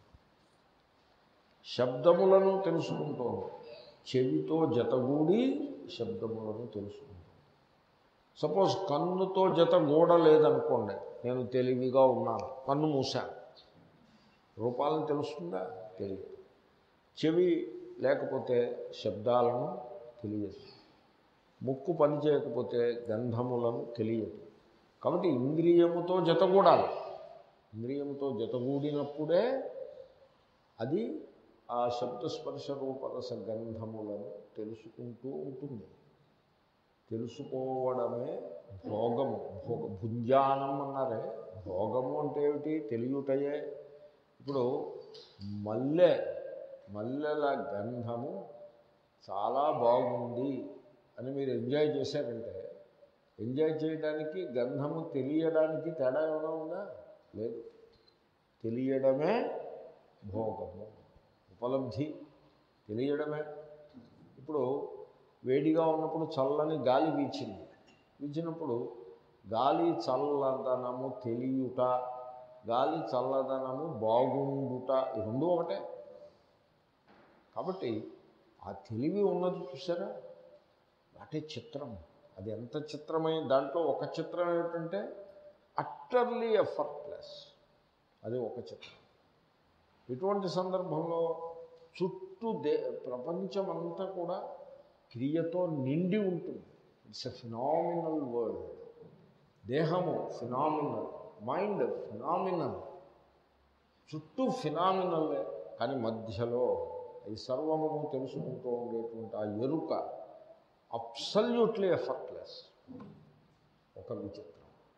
శబ్దములను తెలుసుకుంటోంది చెవితో జతగూడి శబ్దములను తెలుసుకుంటుంది సపోజ్ కన్నుతో జత గోడ లేదనుకోండి నేను తెలివిగా ఉన్నాను కన్ను మూసాను రూపాలను తెలుస్తుందా తెలియదు చెవి లేకపోతే శబ్దాలను తెలియదు ముక్కు పని చేయకపోతే గంధములను తెలియదు కాబట్టి ఇంద్రియముతో జతగూడాలి ఇంద్రియముతో జతగూడినప్పుడే అది ఆ శబ్దస్పర్శ రూపరస గంధములను తెలుసుకుంటూ ఉంటుంది తెలుసుకోవడమే భోగము భోగ భుంజానం అన్నారే భోగము అంటే ఏమిటి తెలియటయే ఇప్పుడు మల్లె మల్లెల గంధము చాలా బాగుంది అని మీరు ఎంజాయ్ చేశారంటే ఎంజాయ్ చేయడానికి గంధము తెలియడానికి తేడా ఏమైనా ఉందా లేదు తెలియడమే భోగము ఉపలబ్ధి తెలియడమే ఇప్పుడు వేడిగా ఉన్నప్పుడు చల్లని గాలి వీచింది వీచినప్పుడు గాలి చల్లదనము తెలియుట గాలి చల్లదనము బాగుండుట ఈ రెండు ఒకటే కాబట్టి ఆ తెలివి ఉన్నది చూసారా వాటే చిత్రం అది ఎంత చిత్రమైన దాంట్లో ఒక చిత్రం ఏమిటంటే అట్టర్లీ ఎఫర్ట్లెస్ అది ఒక చిత్రం ఇటువంటి సందర్భంలో చుట్టూ దే ప్రపంచమంతా కూడా క్రియతో నిండి ఉంటుంది ఇట్స్ ఎ ఫినామినల్ వరల్డ్ దేహము ఫినామినల్ మైండ్ ఫినామినల్ చుట్టూ ఫినామినల్లే కానీ మధ్యలో ఈ సర్వమును తెలుసుకుంటూ ఉండేటువంటి ఆ ఎరుక అబ్సల్యూట్లీ ఎఫర్ట్లెస్ ఒక విచిత్రం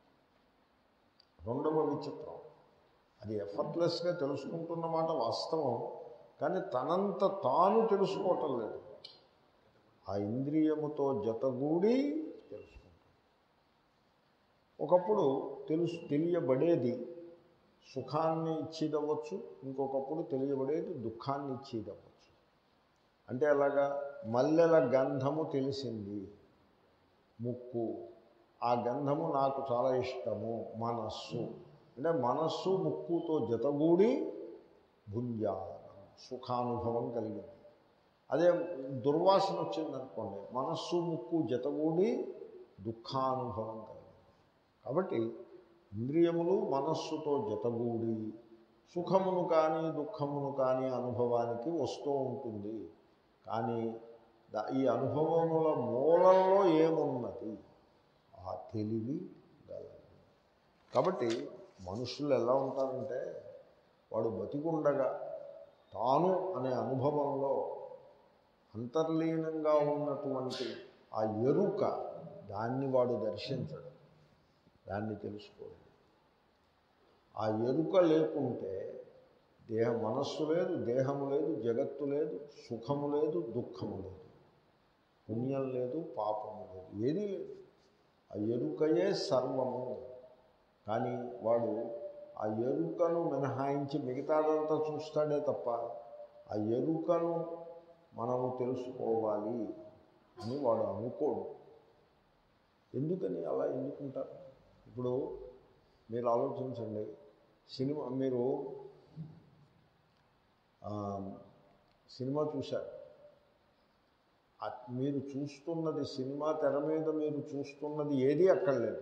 రెండవ విచిత్రం అది ఎఫర్ట్లెస్గా తెలుసుకుంటున్న మాట వాస్తవం కానీ తనంత తాను తెలుసుకోవటం లేదు ఆ ఇంద్రియముతో జతగూడి తెలుసుకుంటుంది ఒకప్పుడు తెలుసు తెలియబడేది సుఖాన్ని ఇచ్చేదవ్వచ్చు ఇంకొకప్పుడు తెలియబడేది దుఃఖాన్ని ఇచ్చేదవ్వచ్చు అంటే అలాగా మల్లెల గంధము తెలిసింది ముక్కు ఆ గంధము నాకు చాలా ఇష్టము మనస్సు అంటే మనస్సు ముక్కుతో జతగూడి భుంజానం సుఖానుభవం కలిగింది అదే దుర్వాసన వచ్చిందనుకోండి మనస్సు ముక్కు జతగూడి దుఃఖానుభవం కలిగింది కాబట్టి ఇంద్రియములు మనస్సుతో జతగూడి సుఖమును కానీ దుఃఖమును కానీ అనుభవానికి వస్తూ ఉంటుంది కానీ దా- ఈ అనుభవముల మూలంలో ఏమున్నది ఆ తెలివి గలదు కాబట్టి మనుషులు ఎలా ఉంటారంటే వాడు బతికుండగా తాను అనే అనుభవంలో అంతర్లీనంగా ఉన్నటువంటి ఆ ఎరుక దాన్ని వాడు దర్శించడు దాన్ని తెలుసుకోడు ఆ ఎరుక లేకుంటే దేహ మనస్సు లేదు దేహము లేదు జగత్తు లేదు సుఖము లేదు దుఃఖము లేదు పుణ్యం లేదు పాపము లేదు ఏదీ లేదు ఆ ఎరుకయే సర్వము కానీ వాడు ఆ ఎరుకను మినహాయించి మిగతాదంతా చూస్తాడే తప్ప ఆ ఎరుకను మనము తెలుసుకోవాలి అని వాడు అనుకోడు ఎందుకని అలా ఎందుకుంటారు ఇప్పుడు మీరు ఆలోచించండి సినిమా మీరు ఆ, సినిమా చూశారు ఆ- మీరు చూస్తున్నది సినిమా తెర మీద మీరు చూస్తున్నది ఏది అక్కడ లేదు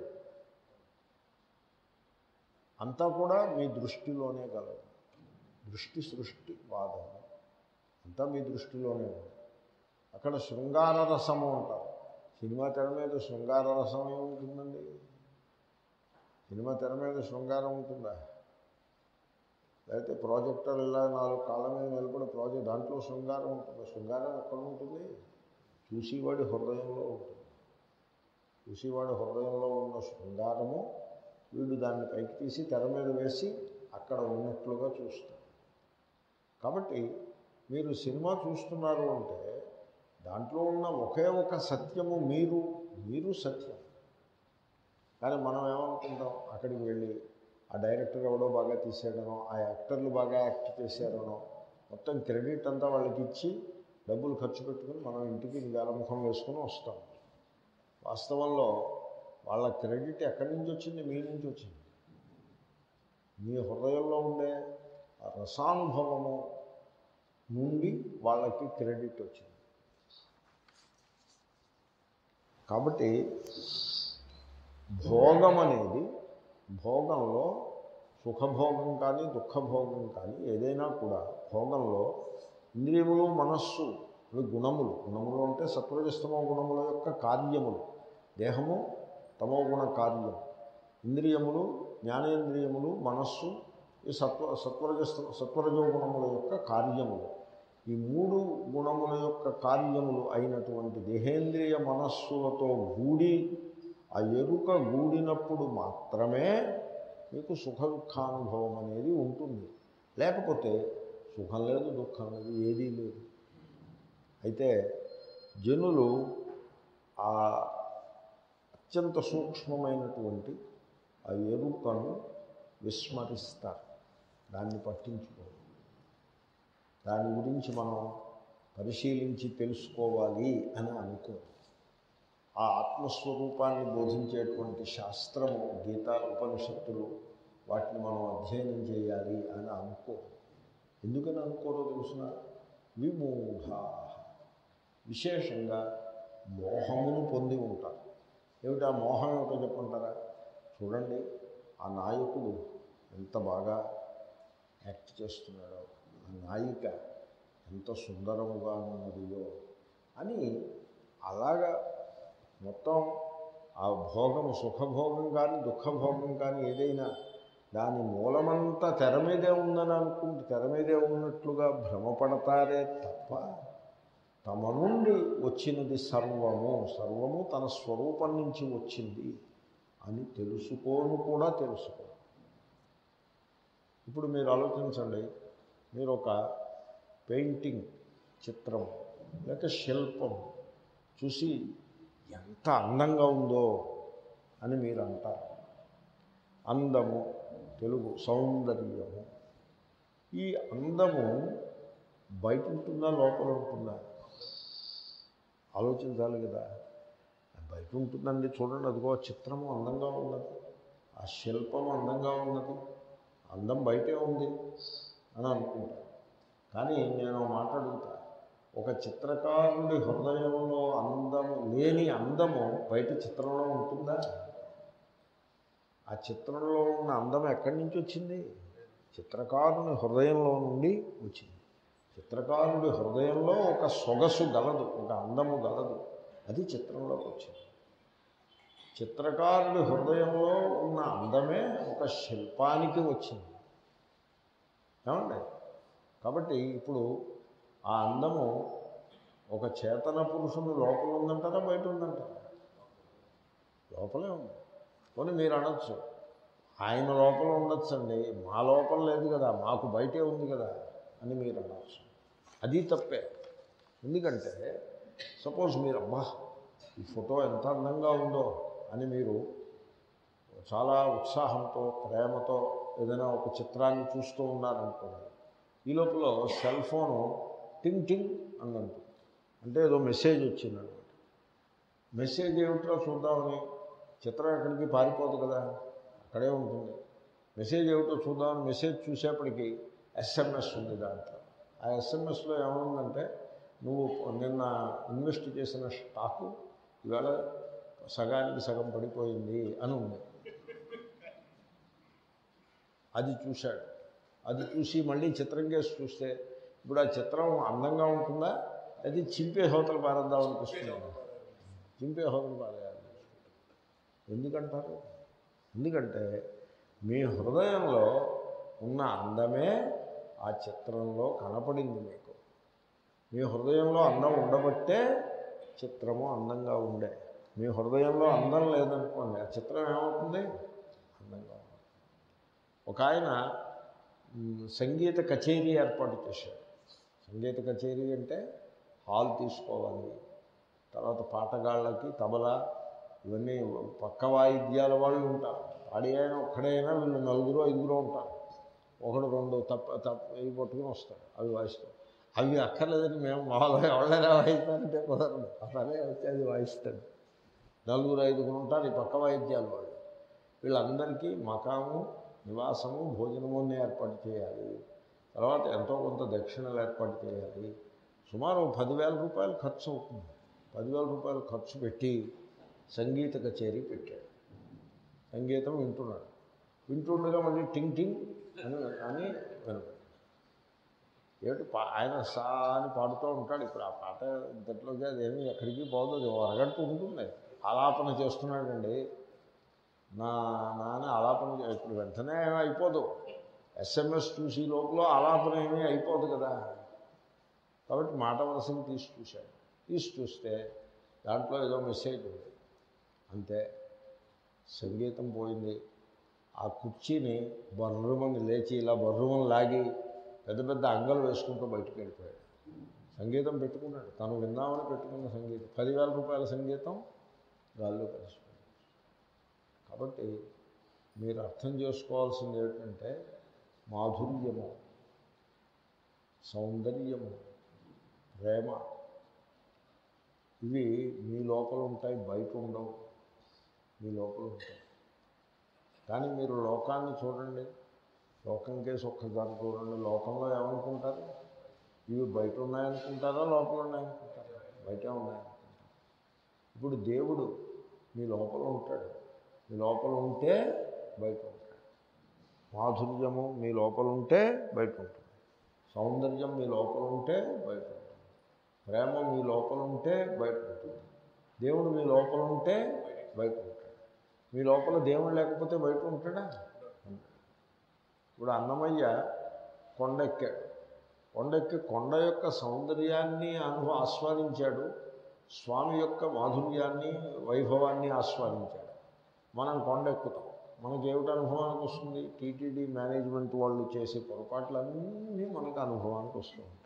అంతా కూడా మీ దృష్టిలోనే గలదు దృష్టి సృష్టి వాదం అంతా మీ దృష్టిలోనే ఉంది అక్కడ శృంగార రసము అంటారు సినిమా తెర మీద శృంగార రసం ఏముంటుందండి సినిమా తెర మీద శృంగారం ఉంటుందా లేకపోతే ప్రాజెక్టర్ ఇలా నాలుగు కాళ్ళ మీద నిలబడి ప్రాజెక్ట్ దాంట్లో శృంగారం ఉంటుంది శృంగారం ఎక్కడ ఉంటుంది చూసేవాడి హృదయంలో ఉంటుంది చూసేవాడి హృదయంలో ఉన్న శృంగారము వీడు దాన్ని పైకి తీసి తెర మీద వేసి అక్కడ ఉన్నట్లుగా చూస్తాడు కాబట్టి మీరు సినిమా చూస్తున్నారు అంటే దాంట్లో ఉన్న ఒకే ఒక సత్యము మీరు మీరు సత్యం కానీ మనం ఏమనుకుంటాం అక్కడికి వెళ్ళి ఆ డైరెక్టర్ ఎవడో బాగా తీసాడనో ఆ యాక్టర్లు బాగా యాక్ట్ చేశారనో మొత్తం క్రెడిట్ అంతా వాళ్ళకి ఇచ్చి డబ్బులు ఖర్చు పెట్టుకుని మనం ఇంటికి వేలముఖం వేసుకుని వస్తాం వాస్తవంలో వాళ్ళ క్రెడిట్ ఎక్కడి నుంచి వచ్చింది మీ నుంచి వచ్చింది మీ హృదయంలో ఉండే ఆ రసానుభవము నుండి వాళ్ళకి క్రెడిట్ వచ్చింది కాబట్టి భోగం అనేది భోగంలో సుఖభోగం కానీ దుఃఖభోగం కానీ ఏదైనా కూడా భోగంలో ఇంద్రియములు మనస్సు ఇవి గుణములు గుణములు అంటే సత్వజస్తమో గుణముల యొక్క కార్యములు దేహము తమో గుణ కార్యం ఇంద్రియములు జ్ఞానేంద్రియములు మనస్సు ఈ సత్వ సత్వరజస్త సత్వరజో గుణముల యొక్క కార్యములు ఈ మూడు గుణముల యొక్క కార్యములు అయినటువంటి దేహేంద్రియ మనస్సులతో గూడి ఆ ఎరుక గూడినప్పుడు మాత్రమే మీకు సుఖ దుఃఖానుభవం అనేది ఉంటుంది లేకపోతే సుఖం లేదు దుఃఖం లేదు ఏదీ లేదు అయితే జనులు ఆ అత్యంత సూక్ష్మమైనటువంటి ఆ ఎరుకను విస్మరిస్తారు దాన్ని పట్టించుకోరు దాని గురించి మనం పరిశీలించి తెలుసుకోవాలి అని అనుకోరు ఆ ఆత్మస్వరూపాన్ని బోధించేటువంటి శాస్త్రము గీత ఉపనిషత్తులు వాటిని మనం అధ్యయనం చేయాలి అని అనుకోరు ఎందుకని అనుకోరో తెలుసిన విమూఢ విశేషంగా మోహమును పొంది ఉంటారు ఏమిటి ఆ మోహం ఏమిటో చెప్పంటారా చూడండి ఆ నాయకుడు ఎంత బాగా యాక్ట్ చేస్తున్నాడో ఆ నాయిక ఎంత సుందరముగా ఉన్నదియో అని అలాగా మొత్తం ఆ భోగం సుఖభోగం కానీ దుఃఖభోగం కానీ ఏదైనా దాని మూలమంతా తెర మీదే ఉందని అనుకుంటే తెర మీదే ఉన్నట్లుగా భ్రమపడతారే తప్ప తమ నుండి వచ్చినది సర్వము సర్వము తన స్వరూపం నుంచి వచ్చింది అని తెలుసుకోను కూడా తెలుసుకో ఇప్పుడు మీరు ఆలోచించండి మీరు ఒక పెయింటింగ్ చిత్రం లేక శిల్పం చూసి ఎంత అందంగా ఉందో అని మీరు అంటారు అందము తెలుగు సౌందర్యము ఈ అందము బయట ఉంటుందా లోపల ఉంటుందా ఆలోచించాలి కదా బయట ఉంటుందండి చూడండి అదిగో ఆ చిత్రము అందంగా ఉన్నది ఆ శిల్పం అందంగా ఉన్నది అందం బయటే ఉంది అని అనుకుంటా కానీ నేను మాట్లాడుతా ఒక చిత్రకారుడి హృదయంలో అందము లేని అందము బయట చిత్రంలో ఉంటుందా ఆ చిత్రంలో ఉన్న అందం ఎక్కడి నుంచి వచ్చింది చిత్రకారుని హృదయంలో నుండి వచ్చింది చిత్రకారుడి హృదయంలో ఒక సొగసు గలదు ఒక అందము గలదు అది చిత్రంలోకి వచ్చింది చిత్రకారుడి హృదయంలో ఉన్న అందమే ఒక శిల్పానికి వచ్చింది ఏమండి కాబట్టి ఇప్పుడు ఆ అందము ఒక చేతన పురుషుని లోపల ఉందంటారా బయట ఉందంటారా లోపలే ఉంది పోనీ మీరు అనొచ్చు ఆయన లోపల ఉండొచ్చండి మా లోపల లేదు కదా మాకు బయటే ఉంది కదా అని మీరు అనొచ్చు అది తప్పే ఎందుకంటే సపోజ్ మీరు అబ్బా ఈ ఫోటో ఎంత అందంగా ఉందో అని మీరు చాలా ఉత్సాహంతో ప్రేమతో ఏదైనా ఒక చిత్రాన్ని చూస్తూ ఉన్నారనుకోండి ఈ లోపల సెల్ ఫోను టింగ్ టింగ్ అందంటుంది అంటే ఏదో మెసేజ్ వచ్చిందనమాట మెసేజ్ ఏమిటో చూద్దామని చిత్రం ఎక్కడికి పారిపోదు కదా అక్కడే ఉంటుంది మెసేజ్ ఏమిటో చూద్దామని మెసేజ్ చూసేప్పటికి ఎస్ఎంఎస్ ఉంది దాంట్లో ఆ ఎస్ఎంఎస్లో ఏముందంటే నువ్వు నిన్న ఇన్వెస్ట్ చేసిన స్టాకు ఇవాళ సగానికి సగం పడిపోయింది అని ఉంది అది చూశాడు అది చూసి మళ్ళీ చిత్రం కేసు చూస్తే ఇప్పుడు ఆ చిత్రం అందంగా ఉంటుందా అది చింపే హోతలు పారేద్దాం అనిపిస్తుంది చింపే హోతలు పారేయాలి ఎందుకంటారు ఎందుకంటే మీ హృదయంలో ఉన్న అందమే ఆ చిత్రంలో కనపడింది మీకు మీ హృదయంలో అందం ఉండబట్టే చిత్రము అందంగా ఉండే మీ హృదయంలో అందం లేదనుకోండి ఆ చిత్రం ఏమవుతుంది అందంగా ఉంటుంది ఒక ఆయన మ్, సంగీత కచేరీ ఏర్పాటు చేశాడు సంగీత కచేరీ అంటే హాల్ తీసుకోవాలి తర్వాత పాటగాళ్ళకి తబలా ఇవన్నీ పక్క వాయిద్యాల వాళ్ళు ఉంటారు పాడి అయినా ఒక్కడైనా వీళ్ళు నలుగురు ఐదుగురు ఉంటారు ఒకడు రెండు తప్ప తప్ప ఇవి పట్టుకుని వస్తాడు అవి వాయిస్తాడు అవి అక్కర్లేదని మేము మామూలుగా ఎవరైనా వాయిస్తారంటే కుదరదు అతనే వచ్చి అది వాయిస్తాడు నలుగురు ఐదుగురు ఉంటారు ఈ పక్క వాయిద్యాల వాళ్ళు వీళ్ళందరికీ మకాము నివాసము భోజనము అన్నీ ఏర్పాటు చేయాలి తర్వాత ఎంతో కొంత దక్షిణలు ఏర్పాటు చేయాలి సుమారు పదివేల రూపాయలు ఖర్చు అవుతుంది పదివేల రూపాయలు ఖర్చు పెట్టి సంగీత కచేరీ పెట్టాడు సంగీతం వింటున్నాడు వింటుండగా మళ్ళీ టింగ్ టింగ్ అని అని వినపడింది ఏమిటి పా ఆయన సా అని పాడుతూ ఉంటాడు ఇప్పుడు ఆ పాట ఇంతట్లోకి అదేమి ఎక్కడికి పోదు అది ఓ అరగంట ఉంటుంది ఆలాపన చేస్తున్నాడండి నా నాన్న ఆలాపన చే- ఇప్పుడు వెంటనే ఏమీ అయిపోదు ఎస్ఎంఎస్ చూసి లోపల ఆలాపన ఏమీ అయిపోదు కదా కాబట్టి మాట వలసని తీసి చూశాడు తీసి చూస్తే దాంట్లో ఏదో మెసేజ్ ఉంది అంతే సంగీతం పోయింది ఆ కుర్చీని బర్రుమని లేచి ఇలా బర్రుమని లాగి పెద్ద పెద్ద అంగలు వేసుకుంటూ బయటకు వెళ్ళిపోయాడు సంగీతం పెట్టుకున్నాడు తను విందామని పెట్టుకున్న సంగీతం పదివేల రూపాయల సంగీతం గాల్లో కలిసిపోయింది కాబట్టి మీరు అర్థం చేసుకోవాల్సింది ఏంటంటే మాధుర్యము సౌందర్యము ప్రేమ ఇవి మీ లోపల ఉంటాయి బయట ఉండవు మీ లోపల ఉంటాయి కానీ మీరు లోకాన్ని చూడండి లోకం కేసు ఒక్కసారి చూడండి లోకంలో ఏమనుకుంటారు ఇవి బయట ఉన్నాయనుకుంటారా లోపల ఉన్నాయనుకుంటారా బయటే ఉన్నాయనుకుంటారు ఇప్పుడు దేవుడు మీ లోపల ఉంటాడు మీ లోపల ఉంటే బయట ఉంటాడు మాధుర్యము మీ లోపల ఉంటే బయట ఉంటుంది సౌందర్యం మీ లోపల ఉంటే బయట ఉంటుంది ప్రేమ మీ లోపల ఉంటే బయట ఉంటుంది దేవుడు మీ లోపల ఉంటే బయట ఉంటాడు మీ లోపల దేవుడు లేకపోతే బయట ఉంటాడా ఉండడు. ఇప్పుడు అన్నమయ్య కొండెక్కాడు కొండెక్కి కొండ యొక్క సౌందర్యాన్ని అనుభవ ఆస్వాదించాడు స్వామి యొక్క మాధుర్యాన్ని వైభవాన్ని ఆస్వాదించాడు మనం కొండెక్కుతాం మనకి ఏమిటి అనుభవానికి వస్తుంది టీటీడీ మేనేజ్మెంట్ వాళ్ళు చేసే పొరపాట్లన్నీ మనకు అనుభవానికి వస్తూ ఉంటాయి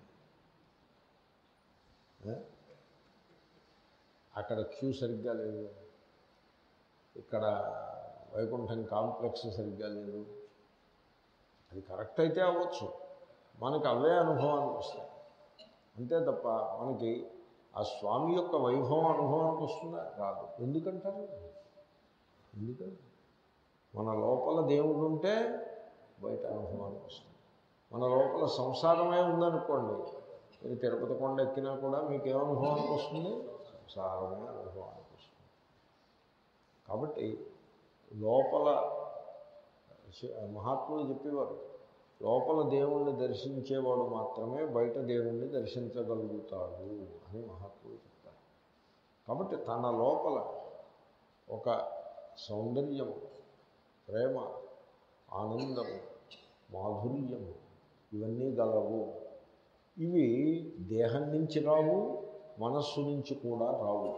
ఏ? అక్కడ క్యూ సరిగ్గా లేదు ఇక్కడ వైకుంఠం కాంప్లెక్స్ సరిగ్గా లేదు అది కరెక్ట్ అయితే అవ్వచ్చు మనకు అవే అనుభవానికి వస్తాయి అంతే తప్ప మనకి ఆ స్వామి యొక్క వైభవం అనుభవానికి వస్తుందా రాదు ఎందుకంటారు ఎందుకని మన లోపల దేవుడు ఉంటే బయట అనుభవానికి వస్తుంది మన లోపల సంసారమే ఉందనుకోండి మీరు తిరుపతి కొండ ఎక్కినా కూడా మీకు ఏ అనుభవానికి వస్తుంది సంసారమే అనుభవానికి వస్తుంది కాబట్టి లోపల శ- మహాత్ములు చెప్పేవారు లోపల దేవుణ్ణి దర్శించేవాడు మాత్రమే బయట దేవుణ్ణి దర్శించగలుగుతాడు అని మహాత్ములు చెప్తారు కాబట్టి తన లోపల ఒక సౌందర్యము ప్రేమ ఆనందము మాధుర్యము ఇవన్నీ గలవు ఇవి దేహం నుంచి రావు మనస్సు నుంచి కూడా రావు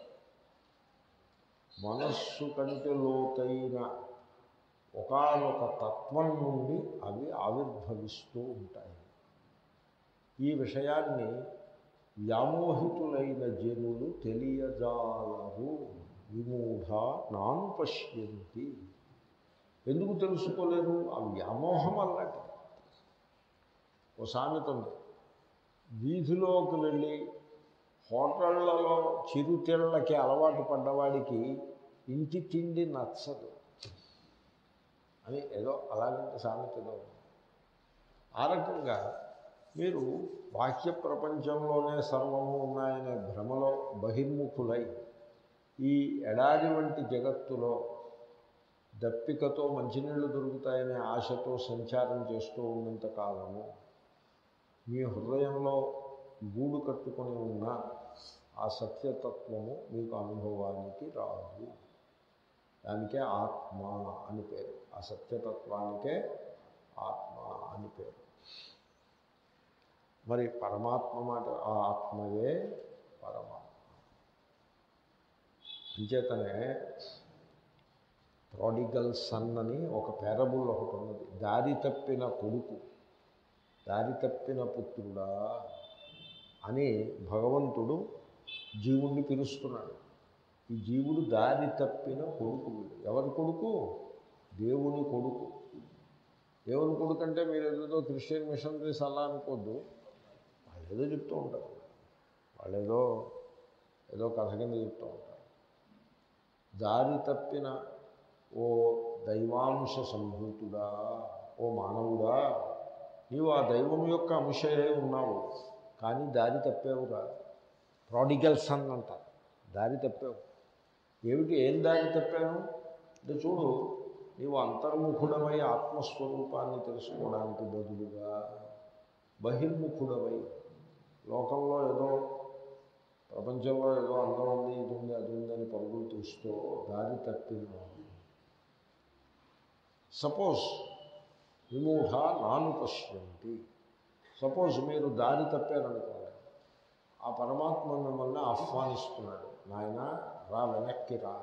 మనస్సు కంటే లోతైన ఒకానొక తత్వం నుండి అవి ఆవిర్భవిస్తూ ఉంటాయి ఈ విషయాన్ని వ్యామోహితులైన జనులు తెలియజాలరు విమూఢ నాను పశ్యంతి ఎందుకు తెలుసుకోలేరు ఆ వ్యామోహం అలాంటిది ఓ సామెత ఉంది వీధిలోకి వెళ్ళి హోటళ్లలో చిరుతిళ్ళకి అలవాటు పడ్డవాడికి ఇంటి తిండి నచ్చదు అని ఏదో అలాగంటే సామెత ఏదో ఉంది. ఆ రకంగా మీరు బాహ్య ప్రపంచంలోనే సర్వము ఉన్నాయనే భ్రమలో బహిర్ముఖులై ఈ ఎడారి వంటి జగత్తులో దప్పికతో మంచినీళ్ళు దొరుకుతాయనే ఆశతో సంచారం చేస్తూ ఉన్నంత కాలము మీ హృదయంలో గూడు కట్టుకొని ఉన్న ఆ సత్యతత్వము మీకు అనుభవానికి రాదు దానికే ఆత్మ అని పేరు ఆ సత్యతత్వానికే ఆత్మ అని పేరు మరి పరమాత్మ మాట ఆ ఆత్మయే పరమాత్మ అంచేతనే ప్రాడిగల్ సన్ అని ఒక పేరబుల్ ఒకటి ఉన్నది దారి తప్పిన కొడుకు దారి తప్పిన పుత్రుడా అని భగవంతుడు జీవుణ్ణి పిలుస్తున్నాడు ఈ జీవుడు దారి తప్పిన కొడుకు వీడు ఎవరి కొడుకు దేవుని కొడుకు దేవుని కొడుకు అంటే మీరు ఏదో క్రిస్టియన్ మిషనరీస్ అలా అనుకోద్దు వాళ్ళు ఏదో చెప్తూ ఉంటారు వాళ్ళు ఏదో ఏదో కథ కింద చెప్తూ ఉంటారు దారి తప్పిన ఓ దైవాంశ సంభూతుడా ఓ మానవుడా నీవు ఆ దైవం యొక్క అంశయే ఉన్నావు కానీ దారి తప్పావురా ప్రాడిగల్ సన్ అంటారు దారి తప్పావు ఏమిటి ఏం దారి తప్పాను అంటే చూడు నీవు అంతర్ముఖుడమై ఆత్మస్వరూపాన్ని తెలుసుకోవడానికి బదులుగా బహిర్ముఖుడమై లోకంలో ఏదో ప్రపంచంలో ఏదో అందం ఉంది ఇది ఉంది అది ఉందని పరుగులు తీస్తూ దారి తప్పిన సపోజ్ విమూఢ నాను పశ్యంతి సపోజ్ మీరు దారి తప్పారనుకోండి ఆ పరమాత్మ మిమ్మల్ని ఆహ్వానిస్తున్నాడు నాయన రా వెనక్కి రా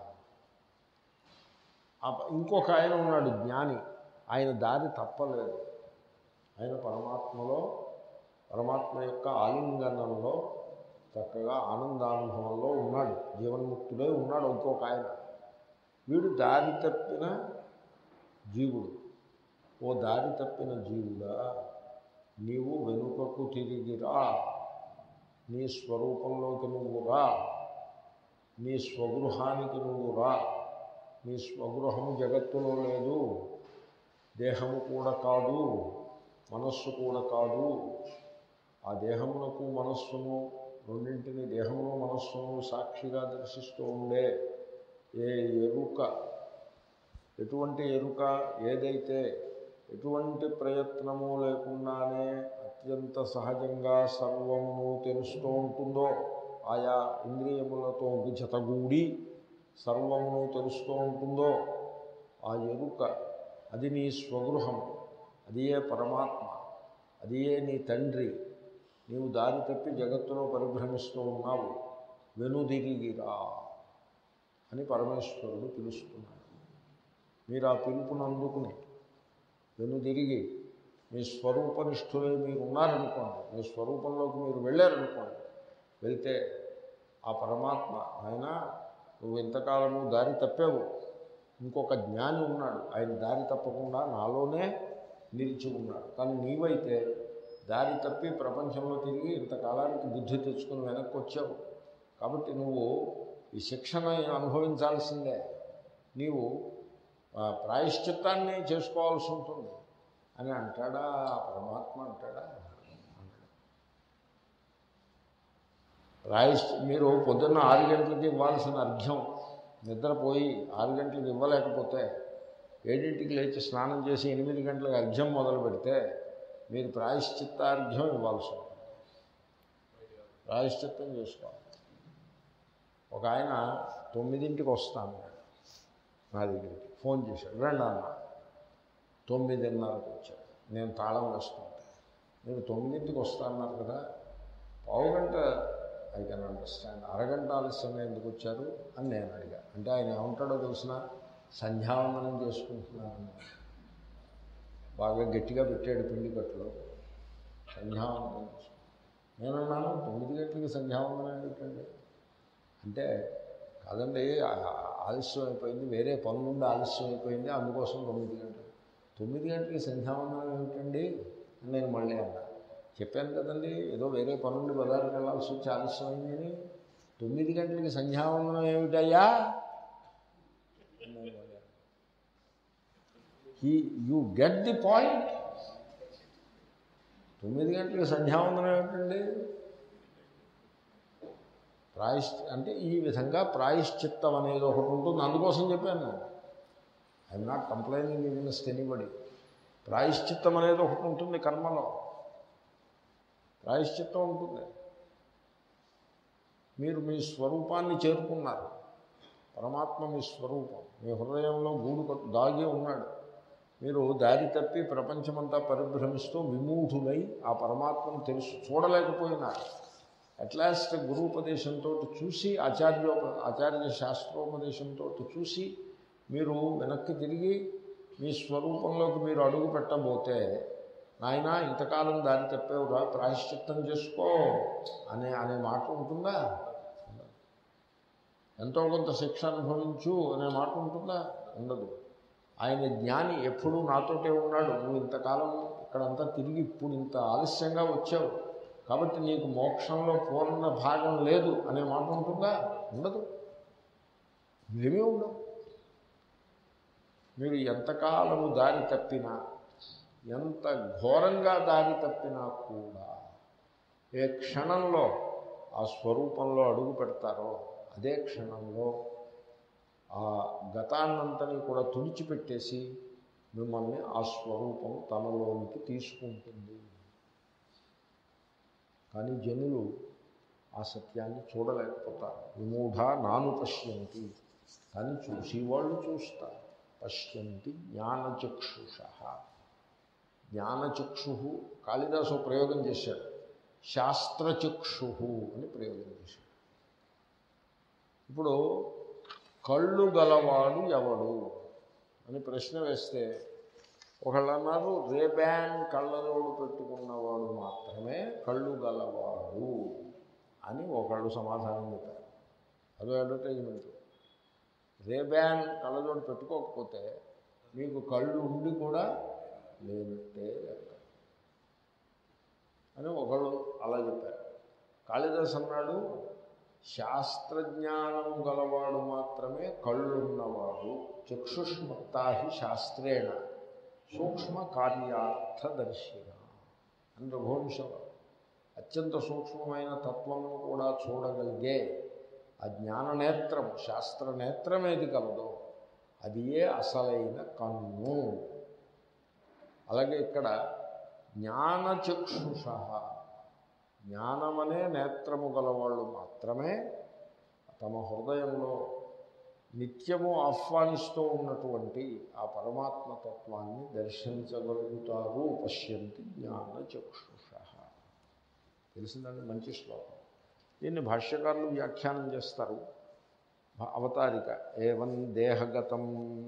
ఆ ప- ఇంకొక ఆయన ఉన్నాడు జ్ఞాని ఆయన దారి తప్పలేదు ఆయన పరమాత్మలో పరమాత్మ యొక్క ఆలింగనంలో చక్కగా ఆనందానుభవంలో ఉన్నాడు జీవన్ముక్తుడై ఉన్నాడు ఇంకొక ఆయన వీడు దారి తప్పిన జీవుడు ఓ దారి తప్పిన జీవుడా నీవు వెనుకకు తిరిగిరా నీ స్వరూపంలోకి నువ్వు రా నీ స్వగృహానికి నువ్వు రా నీ స్వగృహం జగత్తులో లేదు దేహము కూడా కాదు మనస్సు కూడా కాదు ఆ దేహమునకు మనస్సును రెండింటిని దేహమును మనస్సును సాక్షిగా దర్శిస్తూ ఉండే ఏ ఎరుక ఎటువంటి ఎరుక ఏదైతే ఎటువంటి ప్రయత్నము లేకుండానే అత్యంత సహజంగా సర్వమును తెలుస్తూ ఉంటుందో ఆయా ఇంద్రియములతో జతగూడి సర్వమును తెలుస్తూ ఉంటుందో ఆ ఎరుక అది నీ స్వగృహం అది ఏ పరమాత్మ అది ఏ నీ తండ్రి నీవు దారి తప్పి జగత్తులో పరిభ్రమిస్తూ ఉన్నావు వెనుదిరిగిరా అని పరమేశ్వరుడు పిలుస్తున్నాడు మీరు ఆ పిలుపును అందుకుని వెనుదిరిగి మీ స్వరూపనిష్ఠులే మీరు ఉన్నారనుకోండి మీ స్వరూపంలోకి మీరు వెళ్ళారనుకోండి వెళ్తే ఆ పరమాత్మ ఆయన నువ్వు ఇంతకాలము దారి తప్పావు ఇంకొక జ్ఞాని ఉన్నాడు ఆయన దారి తప్పకుండా నాలోనే నిలిచి ఉన్నాడు కానీ నీవైతే దారి తప్పి ప్రపంచంలో తిరిగి ఇంతకాలానికి బుద్ధి తెచ్చుకుని వెనక్కి వచ్చావు కాబట్టి నువ్వు ఈ శిక్షణ అనుభవించాల్సిందే నీవు ఆ, ప్రాయశ్చిత్తాన్ని చేసుకోవాల్సి ఉంటుంది అని అంటాడా ఆ పరమాత్మ అంటాడా ప్రాయశ్చి మీరు పొద్దున్న ఆరు గంటలకి ఇవ్వాల్సిన అర్ఘ్యం నిద్రపోయి ఆరు గంటలకు ఇవ్వలేకపోతే ఏడింటికి లేచి స్నానం చేసి ఎనిమిది గంటలకు అర్ఘ్యం మొదలు పెడితే మీరు ప్రాయశ్చిత్తార్ఘ్యం ఇవ్వాల్సి ఉంటుంది ప్రాయశ్చిత్తం చేసుకోవాలి ఒక ఆయన తొమ్మిదింటికి వస్తాను నా దగ్గరికి ఫోన్ చేశాడు రండి అన్న తొమ్మిదిన్నరకు వచ్చాడు నేను తాళం వేసుకుంటా మీరు తొమ్మిదింటికి వస్తాన్నారు కదా పావు గంట ఐ కెన్ అండర్స్టాండ్ అరగంట ఆలస్యంగా ఎందుకు వచ్చారు అని నేను అడిగా అంటే ఆయన ఏమంటాడో తెలిసిన సంధ్యావందనం చేసుకుంటున్నాను బాగా గట్టిగా పెట్టాడు పిండి కట్టులో సంధ్యావందనం చేసుకుంటున్నాను. నేనన్నాను తొమ్మిది గంటలకి సంధ్యావందనం ఏమిటండి అంటే కాదండి ఆ- ఆలస్యం అయిపోయింది వేరే పనులుండి ఆలస్యం అయిపోయింది అందుకోసం తొమ్మిది గంటలు తొమ్మిది గంటలకి సంధ్యావందనం ఏమిటండి అని నేను మళ్ళీ అన్నా చెప్పాను కదండి ఏదో వేరే పనుండి బజారుకి వెళ్ళాల్సి వచ్చి ఆలస్యం అయిందని తొమ్మిది గంటలకి సంధ్యావందనం ఏమిటయ్యా అని నేను మళ్ళీ అన్నా. He you get the point తొమ్మిది గంటలకు సంధ్యావందనం ఏమిటండి ప్రాయశ్చి అంటే ఈ విధంగా ప్రాయశ్చిత్తం అనేది ఒకటి ఉంటుంది అందుకోసం చెప్పాను నేను I'm not complaining invest anybody ప్రాయశ్చిత్తం అనేది ఒకటి ఉంటుంది కర్మలో ప్రాయశ్చిత్తం ఉంటుంది మీరు మీ స్వరూపాన్ని చేరుకున్నారు పరమాత్మ మీ స్వరూపం మీ హృదయంలో గూడు కట్టు దాగి ఉన్నాడు మీరు దారి తప్పి ప్రపంచమంతా పరిభ్రమిస్తూ విమూఢులై ఆ పరమాత్మను తెలుసు చూడలేకపోయినారు అట్లాస్ట్ గురూపదేశంతో చూసి ఆచార్య ఆచార్య శాస్త్రోపదేశంతో చూసి మీరు వెనక్కి తిరిగి మీ స్వరూపంలోకి మీరు అడుగు పెట్టబోతే నాయన ఇంతకాలం దారి తప్పేవురా ప్రాయశ్చిత్తం చేసుకో అనే అనే మాట ఉంటుందా ఎంతో కొంత శిక్ష అనుభవించు అనే మాట ఉంటుందా ఉండదు ఆయన జ్ఞాని ఎప్పుడూ నాతోటే ఉన్నాడు నువ్వు ఇంతకాలం ఇక్కడంతా తిరిగి ఇప్పుడు ఇంత ఆలస్యంగా వచ్చావు కాబట్టి నీకు మోక్షంలో పూర్ణ భాగం లేదు అనే మాట ఉంటుందా ఉండదు ఏమీ ఉండవు మీరు ఎంతకాలము దారి తప్పినా ఎంత ఘోరంగా దారి తప్పినా కూడా ఏ క్షణంలో ఆ స్వరూపంలో అడుగు పెడతారో అదే క్షణంలో ఆ గతాన్నంతని కూడా తుడిచిపెట్టేసి మిమ్మల్ని ఆ స్వరూపం తనలోనికి తీసుకుంటుంది కానీ జనులు ఆ సత్యాన్ని చూడలేకపోతారు విమూఢ నాను పశ్యంతి కానీ చూసేవాళ్ళు చూస్తారు పశ్యంతి జ్ఞానచక్షుష జ్ఞానచక్షు కాళిదాసు ప్రయోగం చేశాడు శాస్త్రచక్షు అని ప్రయోగం చేశాడు ఇప్పుడు కళ్ళు గలవాడు ఎవడు అని ప్రశ్న వేస్తే ఒకళ్ళు అన్నారు రేబ్యాన్ కళ్ళలోడు పెట్టుకున్నవాడు మాత్రమే కళ్ళు గలవాడు అని ఒకళ్ళు సమాధానం చెప్పారు అదో అడ్వర్టైజ్మెంట్ రేబ్యాన్ కళ్ళజోడు పెట్టుకోకపోతే మీకు కళ్ళు ఉండి కూడా లేనట్టే లెక్క అని ఒకళ్ళు అలా చెప్పారు కాళిదాస్ అన్నాడు శాస్త్రజ్ఞానం గలవాడు మాత్రమే కళ్ళున్నవాడు చక్షుష్మత్తాహి శాస్త్రేణ సూక్ష్మ కార్యార్థదర్శిన అని రఘువంశంలో అత్యంత సూక్ష్మమైన తత్వమును కూడా చూడగలిగే ఆ జ్ఞాననేత్రం శాస్త్రనేత్రం ఏది కలదో అది ఏ అసలైన కన్ను అలాగే ఇక్కడ జ్ఞానచక్షుష జ్ఞానమనే నేత్రము గలవాళ్ళు మాత్రమే తమ హృదయంలో నిత్యము ఆహ్వానిస్తూ ఉన్నటువంటి ఆ పరమాత్మతత్వాన్ని దర్శించగలుగుతారు పశ్యంతి జ్ఞానచక్షుష తెలిసిందండి మంచి శ్లోకం దీన్ని భాష్యకారులు వ్యాఖ్యానం చేస్తారు అవతారిక ఏవం దేహగతం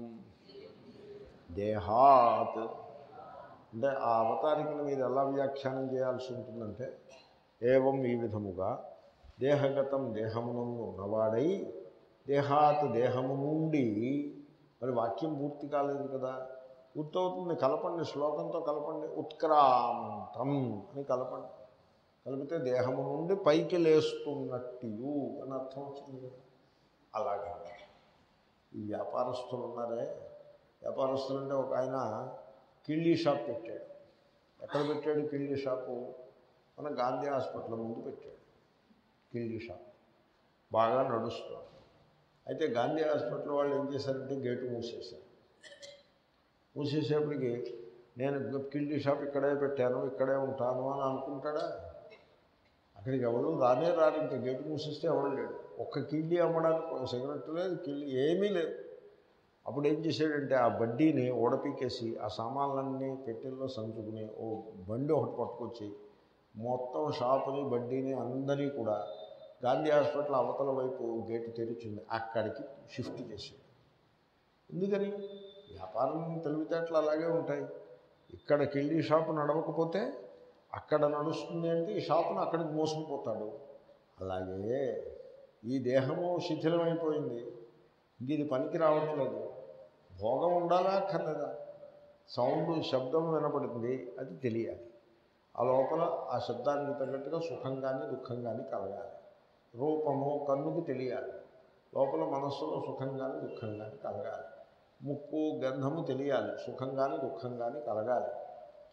దేహాత్ అంటే ఆ అవతారికను మీరు ఎలా వ్యాఖ్యానం చేయాల్సి ఉంటుందంటే ఏవం ఈ విధముగా దేహగతం దేహమునందు ఉన్నవాడై దేహాత్ దేహము నుండి మరి వాక్యం పూర్తి కాలేదు కదా పూర్తవుతుంది కలపండి శ్లోకంతో కలపండి ఉత్క్రామంతం అని కలపండి కలిపితే దేహము నుండి పైకి లేస్తున్నట్టు అని అర్థం వచ్చింది కదా అలాగా ఈ వ్యాపారస్తులు ఉన్నారే వ్యాపారస్తులు అంటే ఒక ఆయన కిళ్ళీ షాప్ పెట్టాడు ఎక్కడ పెట్టాడు కిళ్ళీ షాపు మన గాంధీ హాస్పిటల్ ముందు పెట్టాడు కిళ్ళీ షాప్ బాగా నడుస్తుంది అయితే గాంధీ హాస్పిటల్ వాళ్ళు ఏం చేశారంటే గేటు మూసేశారు మూసేసేపటికి నేను కిళ్ళీ షాప్ ఇక్కడే పెట్టాను ఇక్కడే ఉంటాను అని అనుకుంటాడా అక్కడికి ఎవరు రానే రారు ఇంకా గేటు మూసేస్తే ఎవరు లేడు ఒక్క కిళ్ళీ అమ్మడానికి సిగరెట్ లేదు కిళ్ళీ ఏమీ లేదు అప్పుడు ఏం చేశాడంటే ఆ బడ్డీని ఓడపీకేసి ఆ సామాన్లన్నీ పెట్టెల్లో సంచుకుని ఓ బండి ఒకటి పట్టుకొచ్చి మొత్తం షాపుని బడ్డీని అందరినీ కూడా గాంధీ హాస్పిటల్ అవతల వైపు గేటు తెరిచింది అక్కడికి షిఫ్ట్ చేశాడు ఎందుకని వ్యాపారం తెలివితేటలు అలాగే ఉంటాయి ఇక్కడ కిళ్ళీ షాపు నడవకపోతే అక్కడ నడుస్తుంది అంటే ఈ షాపును అక్కడికి మోసుకుపోతాడు అలాగే ఈ దేహము శిథిలమైపోయింది ఇంక ఇది పనికి రావట్లేదు భోగం ఉండాలా అక్కర్లేదా సౌండ్ శబ్దం వినపడుతుంది అది తెలియాలి ఆ లోపల ఆ శబ్దానికి తగ్గట్టుగా సుఖం కానీ దుఃఖం కానీ కలగాలి రూపము కన్నుకి తెలియాలి లోపల మనస్సులో సుఖం కానీ దుఃఖం కానీ కలగాలి ముక్కు గంధము తెలియాలి సుఖం కానీ దుఃఖం కానీ కలగాలి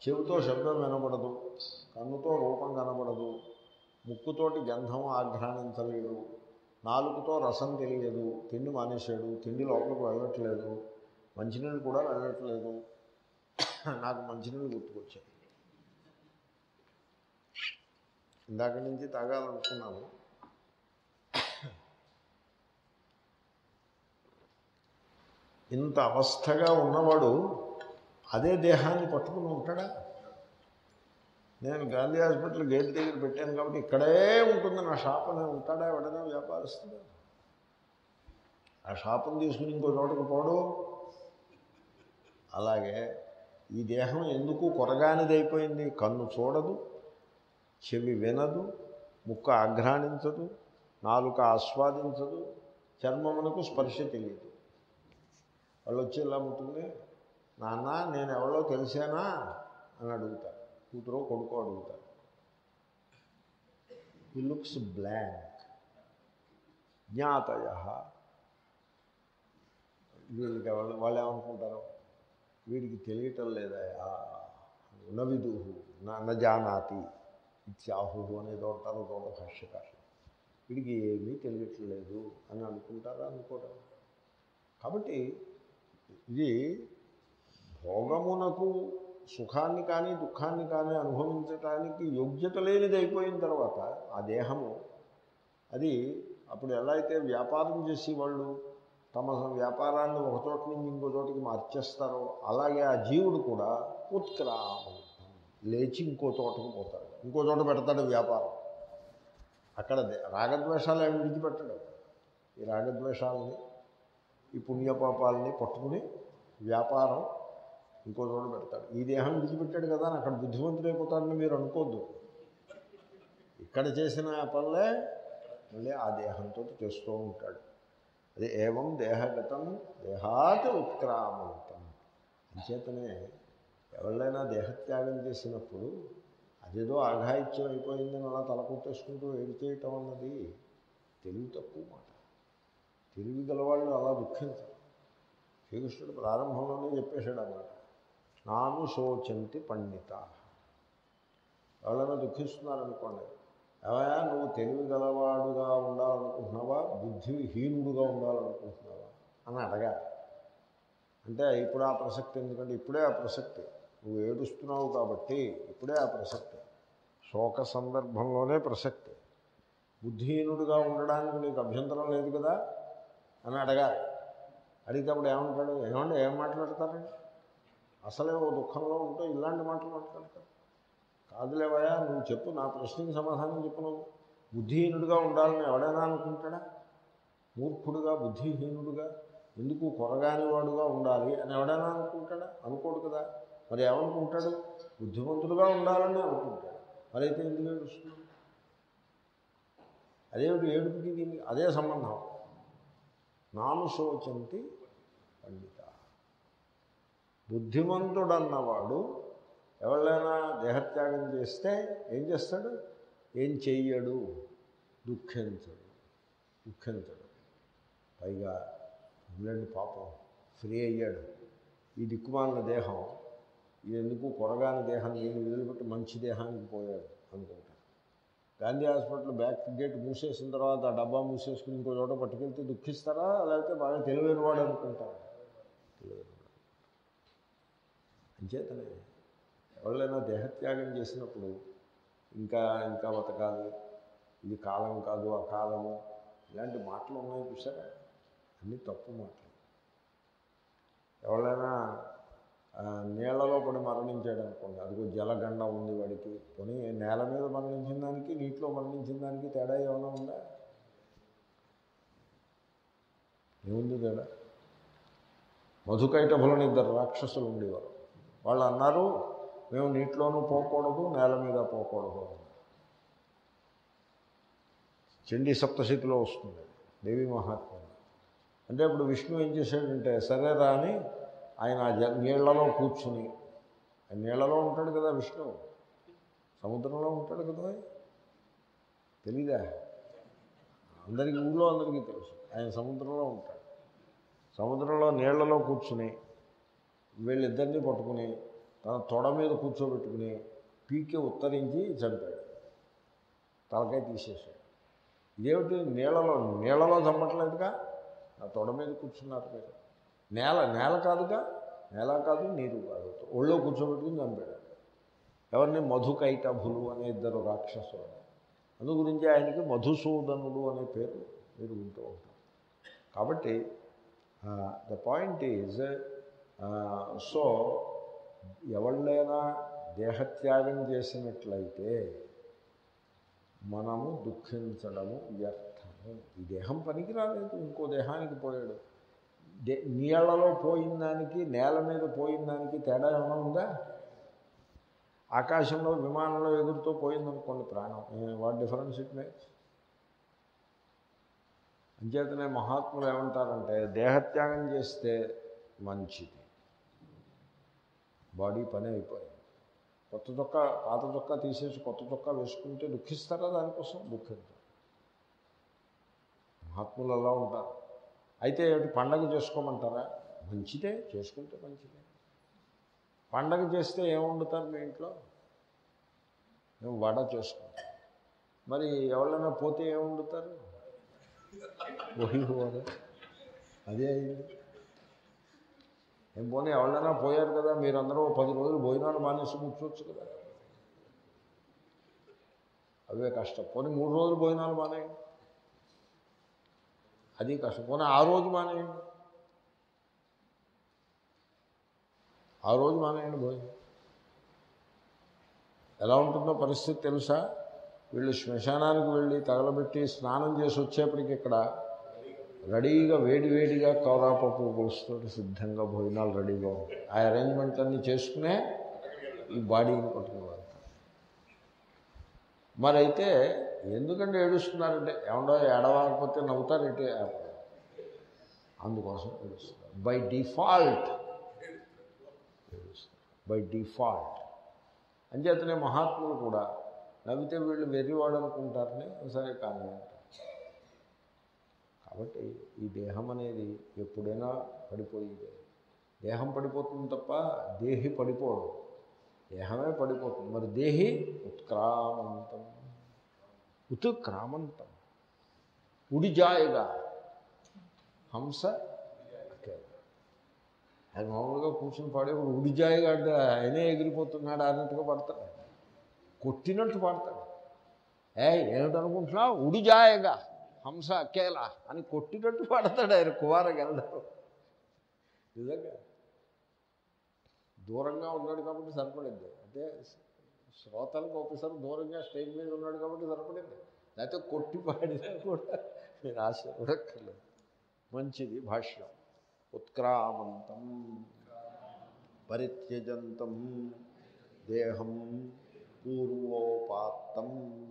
చెవితో శబ్దం వినబడదు కన్నుతో రూపం కనబడదు ముక్కుతోటి గంధం ఆఘ్రాణించలేడు నాలుగుతో రసం తెలియదు తిండి మానేశాడు తిండి లోపలికి వెళ్ళట్లేదు మంచినీళ్ళు కూడా వెళ్ళట్లేదు నాకు మంచినీళ్ళు గుర్తుకొచ్చాయి ఇందాక నుంచి తాగాలనుకున్నాను ఇంత అవస్థగా ఉన్నవాడు అదే దేహాన్ని పట్టుకుని ఉంటాడా నేను గాంధీ హాస్పిటల్ గేట్ దగ్గర పెట్టాను కాబట్టి ఇక్కడే ఉంటుంది నా షాప్ అని ఉంటాడా ఎవడైనా వ్యాపారస్తుడు ఆ షాపుని తీసుకుని ఇంకో చోటకు పోడు అలాగే ఈ దేహం ఎందుకు కొరగానిది అయిపోయింది కన్ను చూడదు చెవి వినదు ముక్క ఆఘ్రాణించదు నాలుక ఆస్వాదించదు చర్మమునకు స్పర్శ తెలియదు వాళ్ళు వచ్చి ఇలా ఉంటుంది నాన్న నేను ఎవరో తెలిసానా అని అడుగుతారు కూతురు కొడుకు అడుగుతారు ఈ లుక్స్ బ్లాంక్ జ్ఞాతయ వీళ్ళకి ఎవరు వాళ్ళు ఏమనుకుంటారు వీడికి తెలియటం లేదా నవిదుహు నా జానాతి ఇత్యాహు అనేది అంటారు ఒక భాష్యకారులు వీడికి ఏమీ తెలియట్లేదు అని అనుకుంటారా అనుకోవడం కాబట్టి ఇది భోగమునకు సుఖాన్ని కానీ దుఃఖాన్ని కానీ అనుభవించటానికి యోగ్యత లేనిది అయిపోయిన తర్వాత ఆ దేహము అది అప్పుడు ఎలా అయితే వ్యాపారం చేసి వాళ్ళు తమ వ్యాపారాన్ని ఒక చోట నుంచి ఇంకో చోటికి మార్చేస్తారో అలాగే ఆ జీవుడు కూడా ఉత్క్రామంతం లేచి ఇంకో చోటకు పోతాడు ఇంకో చోట పెడతాడు వ్యాపారం అక్కడ దే- రాగద్వేషాలు ఏమి విడిచిపెట్టడు ఈ రాగద్వేషాలని ఈ పుణ్యపాపాలని పట్టుకుని వ్యాపారం ఇంకో చోట పెడతాడు ఈ దేహం విడిచిపెట్టాడు కదా అని అక్కడ బుద్ధిమంతుడైపోతాడని మీరు అనుకోద్దు ఇక్కడ చేసిన పనులే మళ్ళీ ఆ దేహంతో చేస్తూ ఉంటాడు అది ఏవం దేహగతం దేహాత్ ఉత్క్రామంతం అంచేతనే ఎవరైనా దేహత్యాగం చేసినప్పుడు అదేదో ఆఘాయిత్యం అయిపోయిందని అలా తలకొట్టేసుకుంటూ ఏడు చేయటం అన్నది తెలివి తక్కువ మాట తెలివి గలవాళ్ళు అలా దుఃఖించరు శ్రీకృష్ణుడు ప్రారంభంలోనే చెప్పేశాడు అన్నమాట నాను శోచంతి పండిత ఎవరైనా దుఃఖిస్తున్నారనుకోండి ఏమయ్యా నువ్వు తెలివి గలవాడుగా ఉండాలనుకుంటున్నావా బుద్ధిహీనుడుగా ఉండాలనుకుంటున్నావా అని అడగాలి అంటే ఇప్పుడు ఆ ప్రసక్తి ఎందుకంటే ఇప్పుడే ఆ ప్రసక్తి నువ్వు ఏడుస్తున్నావు కాబట్టి ఇప్పుడే ఆ ప్రసక్తి శోక సందర్భంలోనే ప్రసక్తి బుద్ధిహీనుడిగా ఉండడానికి నీకు అభ్యంతరం లేదు కదా అని అడగాలి అడిగినప్పుడు ఏమంటాడు ఏమంటే ఏం మాట్లాడతారండి అసలే ఓ దుఃఖంలో ఉంటూ ఇలాంటి మాటలు మాట్లాడతారు కాదులేవయ్యా నువ్వు చెప్పు నా ప్రశ్నకి సమాధానం చెప్పు నువ్వు బుద్ధిహీనుడిగా ఉండాలని ఎవడైనా అనుకుంటాడా మూర్ఖుడుగా బుద్ధిహీనుడుగా ఎందుకు కొరగాని వాడుగా ఉండాలి అని ఎవడైనా అనుకుంటాడా అనుకోడు కదా మరి ఏమనుకుంటాడు బుద్ధిమంతుడుగా ఉండాలని అనుకుంటాడు మరి అయితే ఎందుకు ఏడుస్తున్నాడు అదేమిటి ఏడుపుకి దీనికి అదే సంబంధం నాను శోచంతి పండిత బుద్ధిమంతుడన్నవాడు ఎవరైనా దేహత్యాగం చేస్తే ఏం చేస్తాడు ఏం చెయ్యడు దుఃఖించడు దుఃఖించడు పైగా ఉండండి పాపం ఫ్రీ అయ్యాడు ఈ దిక్కుమాలిన దేహం ఎందుకు కొరగాని దేహాన్ని నేను వదిలిపెట్టి మంచి దేహానికి పోయాడు అనుకుంటాడు గాంధీ హాస్పిటల్ బ్యాక్ గేట్ మూసేసిన తర్వాత ఆ డబ్బా మూసేసుకుని ఇంకో చోట పట్టుకెళ్తే దుఃఖిస్తారా లేకపోతే బాగా తెలివైన వాడు అనుకుంటారా తెలివైన వాడు అంచేతనే ఎవరైనా దేహత్యాగం చేసినప్పుడు ఇంకా ఇంకా బతకాలి ఇది కాలం కాదు అకాలము ఇలాంటి మాటలు ఉన్నాయి చూసారా అన్నీ తప్పు మాటలు ఎవరైనా ఆ, నీళ్లలో పడి మరణించాడు అనుకోండి అదిగో జలగండ ఉంది వాడికి పోనీ నేల మీద మరణించిన దానికి నీటిలో మరణించిన దానికి తేడా ఏమైనా ఉందా ఏముంది తేడా మధుకైటభులని ఇద్దరు రాక్షసులు ఉండేవారు వాళ్ళు అన్నారు మేము నీటిలోనూ పోకూడదు నేల మీద పోకూడదు అన్నారు. చండీ సప్తశతిలో వస్తుంది దేవి మహాత్మ అంటే ఇప్పుడు విష్ణు ఏం చేశాడంటే సరే రా అని ఆయన ఆ జ నీళ్లలో కూర్చుని ఆ నీళ్లలో ఉంటాడు కదా విష్ణు సముద్రంలో ఉంటాడు కదా తెలీదా అందరికీ ఊళ్ళో అందరికీ తెలుసు ఆయన సముద్రంలో ఉంటాడు సముద్రంలో నీళ్లలో కూర్చుని వీళ్ళిద్దరినీ పట్టుకుని తన తొడ మీద కూర్చోబెట్టుకుని పీకి ఉత్తరించి చంపాడు తలకాయ తీసేశాడు ఇదేమిటి నీళ్ళలో నీళ్ళలో చంపట్లేదుగా నా తొడ మీద కూర్చున్నారు మీరు నేల నేల కాదుగా నేల కాదు నీరు కాదు ఒళ్ళో కూర్చోబెట్టుకుని చంపాడు ఎవరిని మధుకైటభులు అనే ఇద్దరు రాక్షసులు అందు గురించి ఆయనకి మధుసూదనుడు అనే పేరు మీరు వింటూ ఉంటారు కాబట్టి ద పాయింట్ ఈజ్ సో ఎవళ్ళైనా దేహత్యాగం చేసినట్లయితే మనము దుఃఖించడము వ్యర్థము ఈ దేహం పనికి రాలేదు ఇంకో దేహానికి పోయాడు దే నీళ్లలో పోయిన దానికి నేల మీద పోయిన దానికి తేడా ఏమైనా ఉందా ఆకాశంలో విమానంలో ఎగురుతూ పోయిందనుకోండి ప్రాణం వాట్ డిఫరెన్స్ ఇట్ మేక్స్ అంచేతనే మహాత్ములు ఏమంటారంటే దేహత్యాగం చేస్తే మంచిది బాడీ పని అయిపోయింది కొత్త చొక్క పాత చొక్కా తీసేసి కొత్త చొక్కా వేసుకుంటే దుఃఖిస్తారా దానికోసం దుఃఖించారు మహాత్ములు అలా ఉంటారు అయితే ఏమిటి పండగ చేసుకోమంటారా మంచిదే చేసుకుంటే మంచిదే పండగ చేస్తే ఏం వండుతారు మీ ఇంట్లో మేము వడ చేసుకుంటాం మరి ఎవరైనా పోతే ఏం వండుతారు వహి వడ అదే అయింది ఏం పోనీ ఎవరైనా పోయారు కదా మీరందరూ ఓ పది రోజులు భోజనాలు మానేసి కూర్చోవచ్చు కదా అవే కష్టం పోనీ మూడు రోజులు భోజనాలు మానేయండి అది కష్టం పోనీ ఆ రోజు మానేయండి ఆ రోజు మానేయండి భోజనం ఎలా ఉంటుందో పరిస్థితి తెలుసా వీళ్ళు శ్మశానానికి వెళ్ళి తగలబెట్టి స్నానం చేసి వచ్చేప్పటికి ఇక్కడ రెడీగా వేడి వేడిగా కౌరాపప్పు పులుసుతో సిద్ధంగా భోజనాలు రెడీగా ఉంటాయి ఆ అరేంజ్మెంట్ అన్నీ చేసుకునే ఈ బాడీని పట్టుకుని మరి అయితే ఎందుకంటే ఏడుస్తున్నారంటే ఏమండో ఏడవకపోతే నవ్వుతారు ఎటే అందుకోసం ఏడుస్తారు బై డిఫాల్ట్ బై డిఫాల్ట్ అంచేతనే మహాత్ములు కూడా నవ్వితే వీళ్ళు వెర్రివాడు అనుకుంటారని సరే కానీ అంటారు కాబట్టి ఈ దేహం అనేది ఎప్పుడైనా పడిపోయేదే దేహం పడిపోతుంది తప్ప దేహి పడిపోడు దేహమే పడిపోతుంది మరి దేహి ఉత్క్రామంతం ఉత్క్రామంతం ఉడిజాయగా హంస ఆయన మామూలుగా కూర్చుని పాడేవాడు ఉడిజాయిగా అంటే ఆయనే ఎగిరిపోతున్నాడు అన్నట్టుగా పడతాడు కొట్టినట్టు పాడతాడు ఏ ఏమిటనుకుంటున్నావు ఉడిజాయగా హంస అక్కేలా అని కొట్టినట్టు పాడతాడు ఆయన కుమార గెలడారు నిజంగా దూరంగా ఉన్నాడు కాబట్టి సరిపడింది అంటే శ్రోతలకు ఒకసారి దూరంగా స్టేజ్ మీద ఉన్నాడు కాబట్టి సరిపడింది లేకపోతే కొట్టి పాడినా కూడా నేను ఆశపడక్కర్లేదు మంచిది భాష్యం ఉత్క్రామంతం పరిత్యజంతం దేహం పూర్వోపాత్తం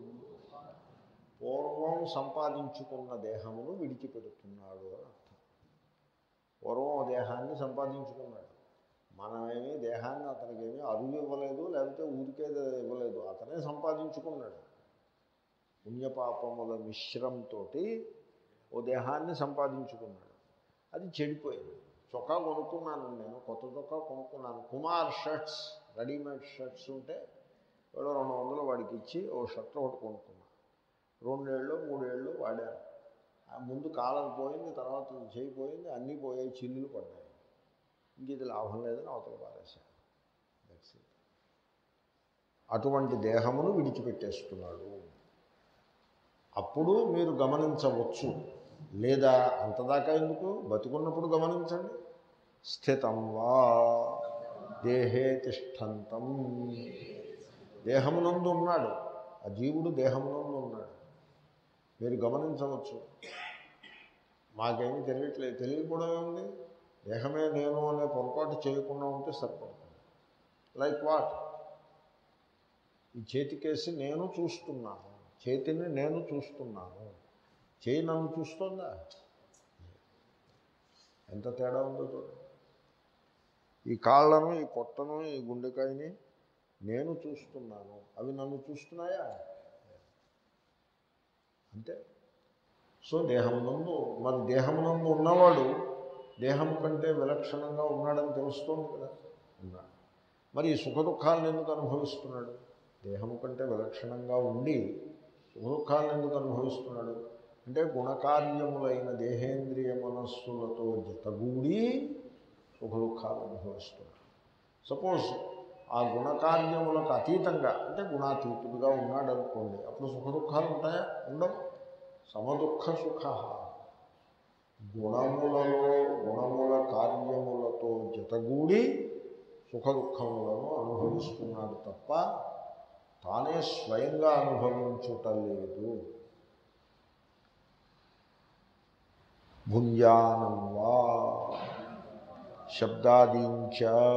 పూర్వం సంపాదించుకున్న దేహమును విడిచిపెడుతున్నాడు అని అర్థం పూర్వం ఓ దేహాన్ని సంపాదించుకున్నాడు మనమేమి దేహాన్ని అతనికి ఏమీ అరువు ఇవ్వలేదు లేకపోతే ఊరికే ఇవ్వలేదు అతనే సంపాదించుకున్నాడు పుణ్యపాపముల మిశ్రంతో ఓ దేహాన్ని సంపాదించుకున్నాడు అది చెడిపోయింది చొక్కా కొనుక్కున్నాను నేను కొత్త చొక్కా కొనుక్కున్నాను కుమార్ షర్ట్స్ రెడీమేడ్ షర్ట్స్ ఉంటే ఏదో రెండు వందలు వాడికి ఇచ్చి ఓ షర్ట్ ఒకటి కొనుక్కున్నాను రెండేళ్ళు మూడేళ్ళు వాడాను ఆ ముందు కాలం పోయింది తర్వాత చేయి పోయింది అన్నీ పోయాయి చిల్లులు పడ్డాయి ఇంక ఇది లాభం లేదని అవతల పారేశాను దట్స్ ఇట్ అటువంటి దేహమును విడిచిపెట్టేస్తున్నాడు అప్పుడు మీరు గమనించవచ్చు లేదా అంతదాకా ఎందుకు బతుకున్నప్పుడు గమనించండి స్థితం వా దేహే తిష్టంతం దేహమునందు ఉన్నాడు ఆ జీవుడు దేహమునందు ఉన్నాడు మీరు గమనించవచ్చు మాకేమీ తెలియట్లేదు తెలియకపోవడం ఏముంది దేహమే నేను అనే పొరపాటు చేయకుండా ఉంటే సరిపడుతుంది లైక్ వాట్ ఈ చేతికేసి నేను చూస్తున్నాను చేతిని నేను చూస్తున్నాను చేయి నన్ను చూస్తుందా ఎంత తేడా ఉందో చూడండి ఈ కాళ్ళను ఈ పొట్టను ఈ గుండెకాయని నేను చూస్తున్నాను అవి నన్ను చూస్తున్నాయా అంతే సో దేహమునందు మరి దేహమునందు ఉన్నవాడు దేహం కంటే విలక్షణంగా ఉన్నాడని తెలుస్తోంది కదా ఉన్నాడు మరి ఈ సుఖ దుఃఖాలను ఎందుకు అనుభవిస్తున్నాడు దేహము కంటే విలక్షణంగా ఉండి సుఖ దుఃఖాలను ఎందుకు అనుభవిస్తున్నాడు అంటే గుణకార్యములైన దేహేంద్రియ మనస్సులతో జతగూడి సుఖ దుఃఖాలు అనుభవిస్తున్నాడు సపోజ్ ఆ గుణకార్యములకు అతీతంగా అంటే గుణాతీతుడుగా ఉన్నాడు అనుకోండి అప్పుడు సుఖ దుఃఖాలు ఉంటాయా ఉండవు సమదుఃఖ సుఖ గుణములలో గుణముల కార్యములతో జతగూడి సుఖ దుఃఖములను అనుభవిస్తున్నాడు తప్ప తానే స్వయంగా అనుభవించుటలేదు భుంజానం వా శబ్దాదీంచ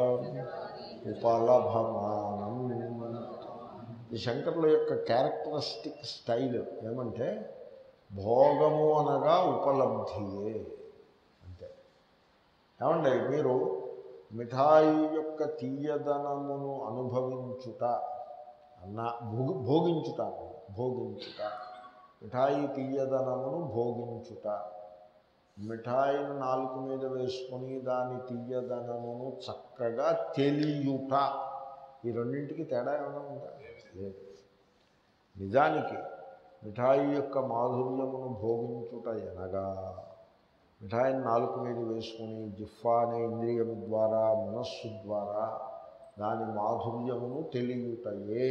ఉపలభమానం ఈ శంకరుల యొక్క క్యారెక్టరిస్టిక్ స్టైల్ ఏమంటే భోగము అనగా ఉపలబ్ధియే అంతే ఏమండి మీరు మిఠాయి యొక్క తీయదనమును అనుభవించుట అన్న భోగి భోగించుట భోగించుట మిఠాయి తీయదనమును భోగించుట మిఠాయిని నాలుగు మీద వేసుకొని దాని తీయదనమును చక్కగా తెలియుట ఈ రెండింటికి తేడా ఏమైనా ఉందా లేదు నిజానికి మిఠాయి యొక్క మాధుర్యమును భోగించుట ఎనగా మిఠాయిని నాలుగు మీద వేసుకుని జిఫ్ఫా అనే ఇంద్రియము ద్వారా మనస్సు ద్వారా దాని మాధుర్యమును తెలియుటయే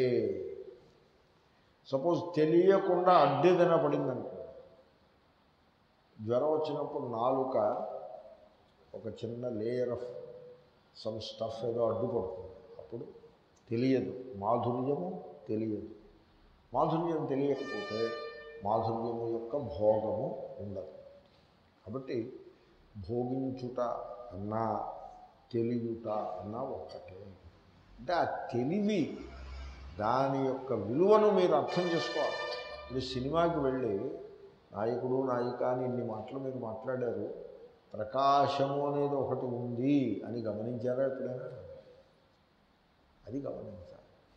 సపోజ్ తెలియకుండా అద్దె తినపడిందనుకో జ్వరం వచ్చినప్పుడు నాలుక ఒక చిన్న లేయర్ ఆఫ్ సమ్ స్టఫ్ ఏదో అడ్డుపడుతుంది అప్పుడు తెలియదు మాధుర్యము తెలియదు మాధుర్యం తెలియకపోతే మాధుర్యము యొక్క భోగము ఉండదు కాబట్టి భోగించుట అన్నా తెలియుట అన్నా ఒక్కటే అంటే ఆ తెలివి దాని యొక్క విలువను మీరు అర్థం చేసుకోవాలి ఇప్పుడు సినిమాకి వెళ్ళి నాయకుడు నాయిక అని ఇన్ని మాటలు మీరు మాట్లాడారు ప్రకాశము అనేది ఒకటి ఉంది అని గమనించారా ఎప్పుడైనా అది గమనించాలి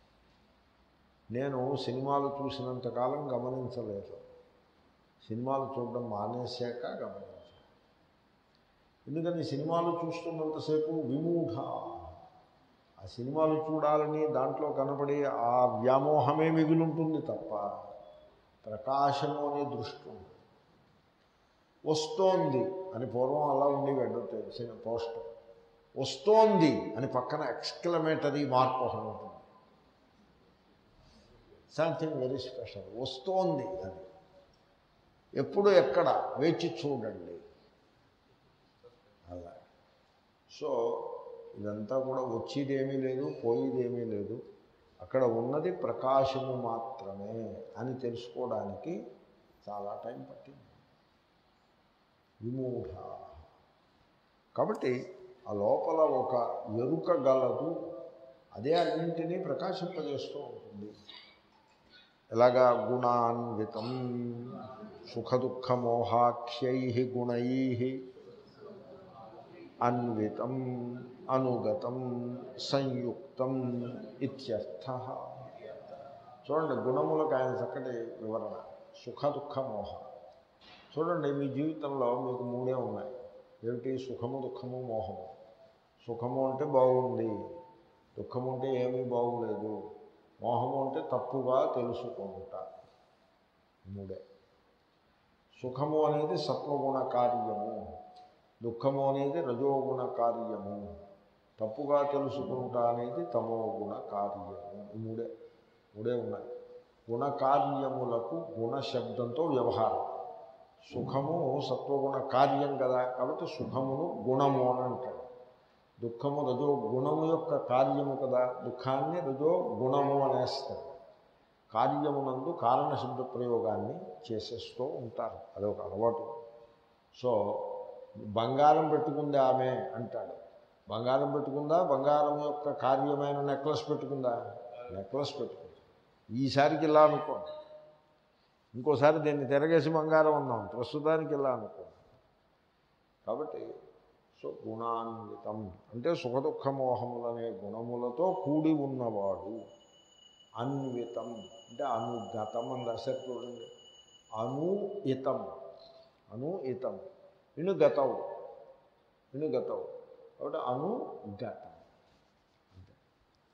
నేను సినిమాలు చూసినంతకాలం గమనించలేదు సినిమాలు చూడడం మానేశాక గమనించాలి ఎందుకని సినిమాలు చూస్తున్నంతసేపు విమూఢ ఆ సినిమాలు చూడాలని దాంట్లో కనబడే ఆ వ్యామోహమే మిగిలి ఉంటుంది తప్ప ప్రకాశము అనే దృష్టి ఉంది వస్తోంది అని పూర్వం అలా ఉండేవి అడ్వర్టైజ్ పోస్ట్ వస్తోంది అని పక్కన ఎక్స్క్లమేటరీ మార్పు ఒకటి ఉంటుంది సంథింగ్ వెరీ స్పెషల్ వస్తోంది అని ఎప్పుడు ఎక్కడ వేచి చూడండి అలా సో ఇదంతా కూడా వచ్చేదేమీ లేదు పోయేదేమీ లేదు అక్కడ ఉన్నది ప్రకాశము మాత్రమే అని తెలుసుకోవడానికి చాలా టైం పట్టింది విమూఢ కాబట్టి ఆ లోపల ఒక ఎరుక గలదు అదే అన్నింటినీ ప్రకాశింపజేస్తూ ఉంటుంది ఎలాగా గుణాన్వితం సుఖదుఃఖమోహాఖ్యై గుణై అన్వితం అనుగతం సంయుక్తం ఇత్యర్థ చూడండి గుణములకు ఆయన చక్కటి వివరణ సుఖ దుఃఖ మోహ చూడండి మీ జీవితంలో మీకు మూడే ఉన్నాయి ఏమిటి సుఖము దుఃఖము మోహము సుఖము అంటే బాగుంది దుఃఖము అంటే ఏమీ బాగులేదు మోహము అంటే తప్పుగా తెలుసుకుంటా మూడే సుఖము అనేది సత్వగుణ కార్యము దుఃఖము అనేది రజోగుణ కార్యము తప్పుగా తెలుసుకుంటా అనేది తమోగుణ కార్యము ఈ మూడే మూడే ఉన్నాయి గుణకార్యములకు గుణ శబ్దంతో వ్యవహారం సుఖము సత్వగుణ కార్యం కదా కాబట్టి సుఖమును గుణము అని అంటాడు దుఃఖము రజో గుణము యొక్క కార్యము కదా దుఃఖాన్ని రజో గుణము అనేస్తాడు కార్యమునందు కారణ శబ్ద ప్రయోగాన్ని చేసేస్తూ ఉంటారు అదొక అలవాటు సో బంగారం పెట్టుకుంది ఆమె అంటాడు బంగారం పెట్టుకుందా బంగారం యొక్క కార్యమైన నెక్లెస్ పెట్టుకుందా నెక్లెస్ పెట్టుకుంది ఈసారికి ఇలా అనుకోండి ఇంకోసారి దీన్ని తిరగేసి బంగారం అన్నాం ప్రస్తుతానికి ఇలా అనుకోండి కాబట్టి సో గుణాన్వితం అంటే సుఖదుఖమోహములనే గుణములతో కూడి ఉన్నవాడు అన్వితం అంటే అనుగతం అని రాశారు చూడండి అనుయితం అనుయితం ఇణుగతం ఇణుగతం కాబట్టి అనుగతం అంతే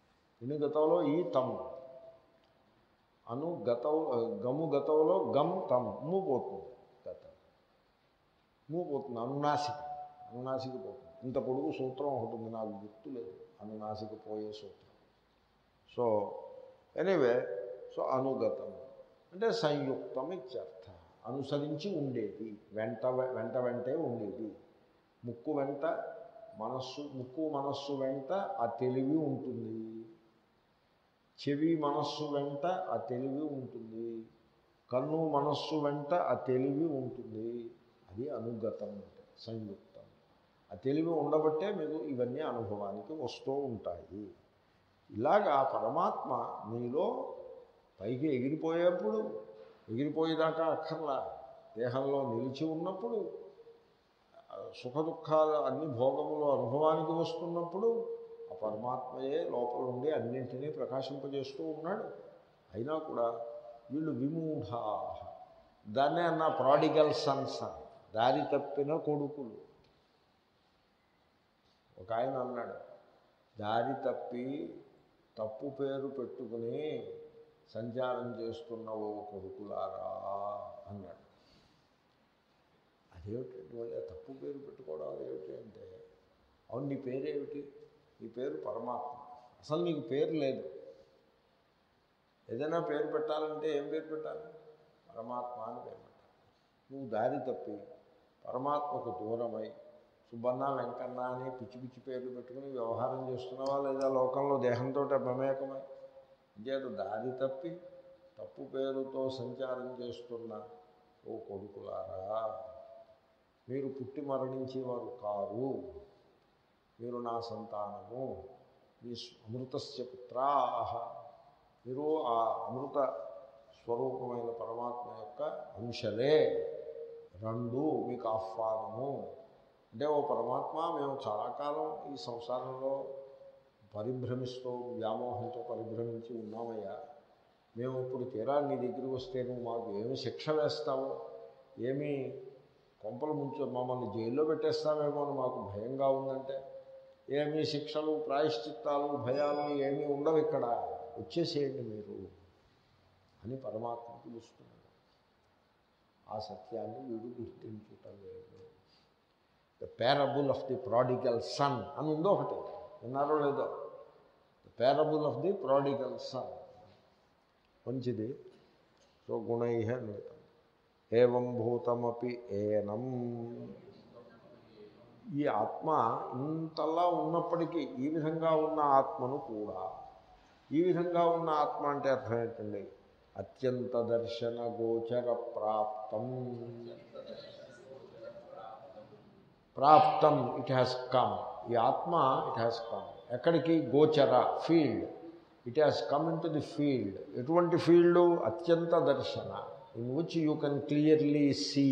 ఇనుగతంలో ఈ తమ్ అను గతం గము గతంలో గమ్ తమ్ ము పోతుంది గతం ము పోతుంది అనునాసిక అనునాసిక పోతుంది ఇంత పొడుగు సూత్రం ఒకటి ఉంది నాకు గుర్తు లేదు అనునాసిక పోయే సూత్రం సో ఎనీవే సో అనుగతం అంటే సంయుక్తం ఇత్యర్థ అనుసరించి ఉండేది వెంట వెంట వెంటే ఉండేది ముక్కు వెంట మనస్సు ముక్కు మనస్సు వెంట ఆ తెలివి ఉంటుంది చెవి మనస్సు వెంట ఆ తెలివి ఉంటుంది కన్ను మనస్సు వెంట ఆ తెలివి ఉంటుంది అది అనుగతం అంటే సంయుక్తం ఆ తెలివి ఉండబట్టే మీకు ఇవన్నీ అనుభవానికి వస్తూ ఉంటాయి ఇలాగా పరమాత్మ మీలో పైకి ఎగిరిపోయేప్పుడు ఎగిరిపోయేదాకా అక్కర్లా దేహంలో నిలిచి ఉన్నప్పుడు సుఖ దుఃఖాలు అన్ని భోగములు అనుభవానికి వస్తున్నప్పుడు ఆ పరమాత్మయే లోపల ఉండి అన్నింటినీ ప్రకాశింపజేస్తూ ఉన్నాడు అయినా కూడా వీళ్ళు విమూఢా దాన్నే అన్న ప్రాడిగల్ సన్స్ అని దారి తప్పిన కొడుకులు ఒక ఆయన అన్నాడు దారి తప్పి తప్పు పేరు పెట్టుకుని సంచారం చేస్తున్న ఓ కొడుకులారా అన్నాడు అదేమిటండి మళ్ళీ తప్పు పేరు పెట్టుకోవడం అదేమిటి అంటే అవును నీ పేరేమిటి నీ పేరు పరమాత్మ అసలు నీకు పేరు లేదు ఏదైనా పేరు పెట్టాలంటే ఏం పేరు పెట్టాలి పరమాత్మ అని పేరు పెట్టాలి నువ్వు దారి తప్పి పరమాత్మకు దూరమై సుబ్బన్న వెంకన్న అని పిచ్చి పిచ్చి పేర్లు పెట్టుకుని వ్యవహారం చేస్తున్నావా లేదా లోకంలో దేహంతో మమేకమై ఇంకేత దారి తప్పి తప్పు పేరుతో సంచారం చేస్తున్న ఓ కొడుకులారా మీరు పుట్టి మరణించేవారు కారు మీరు నా సంతానము మీ అమృతస్య పుత్రాహ మీరు ఆ అమృత స్వరూపమైన పరమాత్మ యొక్క అంశలే రెండు మీకు ఆహ్వానము అంటే ఓ పరమాత్మ మేము చాలా కాలం ఈ సంసారంలో పరిభ్రమిస్తూ వ్యామోహంతో పరిభ్రమించి ఉన్నామయ్యా మేము ఇప్పుడు తీరా నీ దగ్గరికి వస్తే నువ్వు మాకు ఏమి శిక్ష వేస్తావో ఏమి కొంపలు ముంచు మమ్మల్ని జైల్లో పెట్టేస్తావేమో అని మాకు భయంగా ఉందంటే ఏమీ శిక్షలు ప్రాయశ్చిత్తాలు భయాలు ఏమీ ఉండవు ఇక్కడ వచ్చేసేయండి మీరు అని పరమాత్మ పిలుస్తున్నాడు ఆ సత్యాన్ని వీడు గుర్తించుటం లేదు the parable of the prodigal son అని ఉందో ఒకటి విన్నారో లేదో the parable of the prodigal son మంచిది సో గుణై అన్వితం ఏవం భూతమపి ఏనం ఈ ఆత్మ ఇంతలా ఉన్నప్పటికీ ఈ విధంగా ఉన్న ఆత్మను కూడా ఈ విధంగా ఉన్న ఆత్మ అంటే అర్థం ఏంటండి అత్యంత దర్శన గోచర ప్రాప్తం ప్రాప్తం ఇట్ హ్యాస్ కమ్ ఈ ఆత్మ ఇట్ హ్యాస్ కమ్ ఎక్కడికి గోచర field it has come into the field ఎటువంటి ఫీల్డ్ అత్యంత దర్శన in which you can clearly see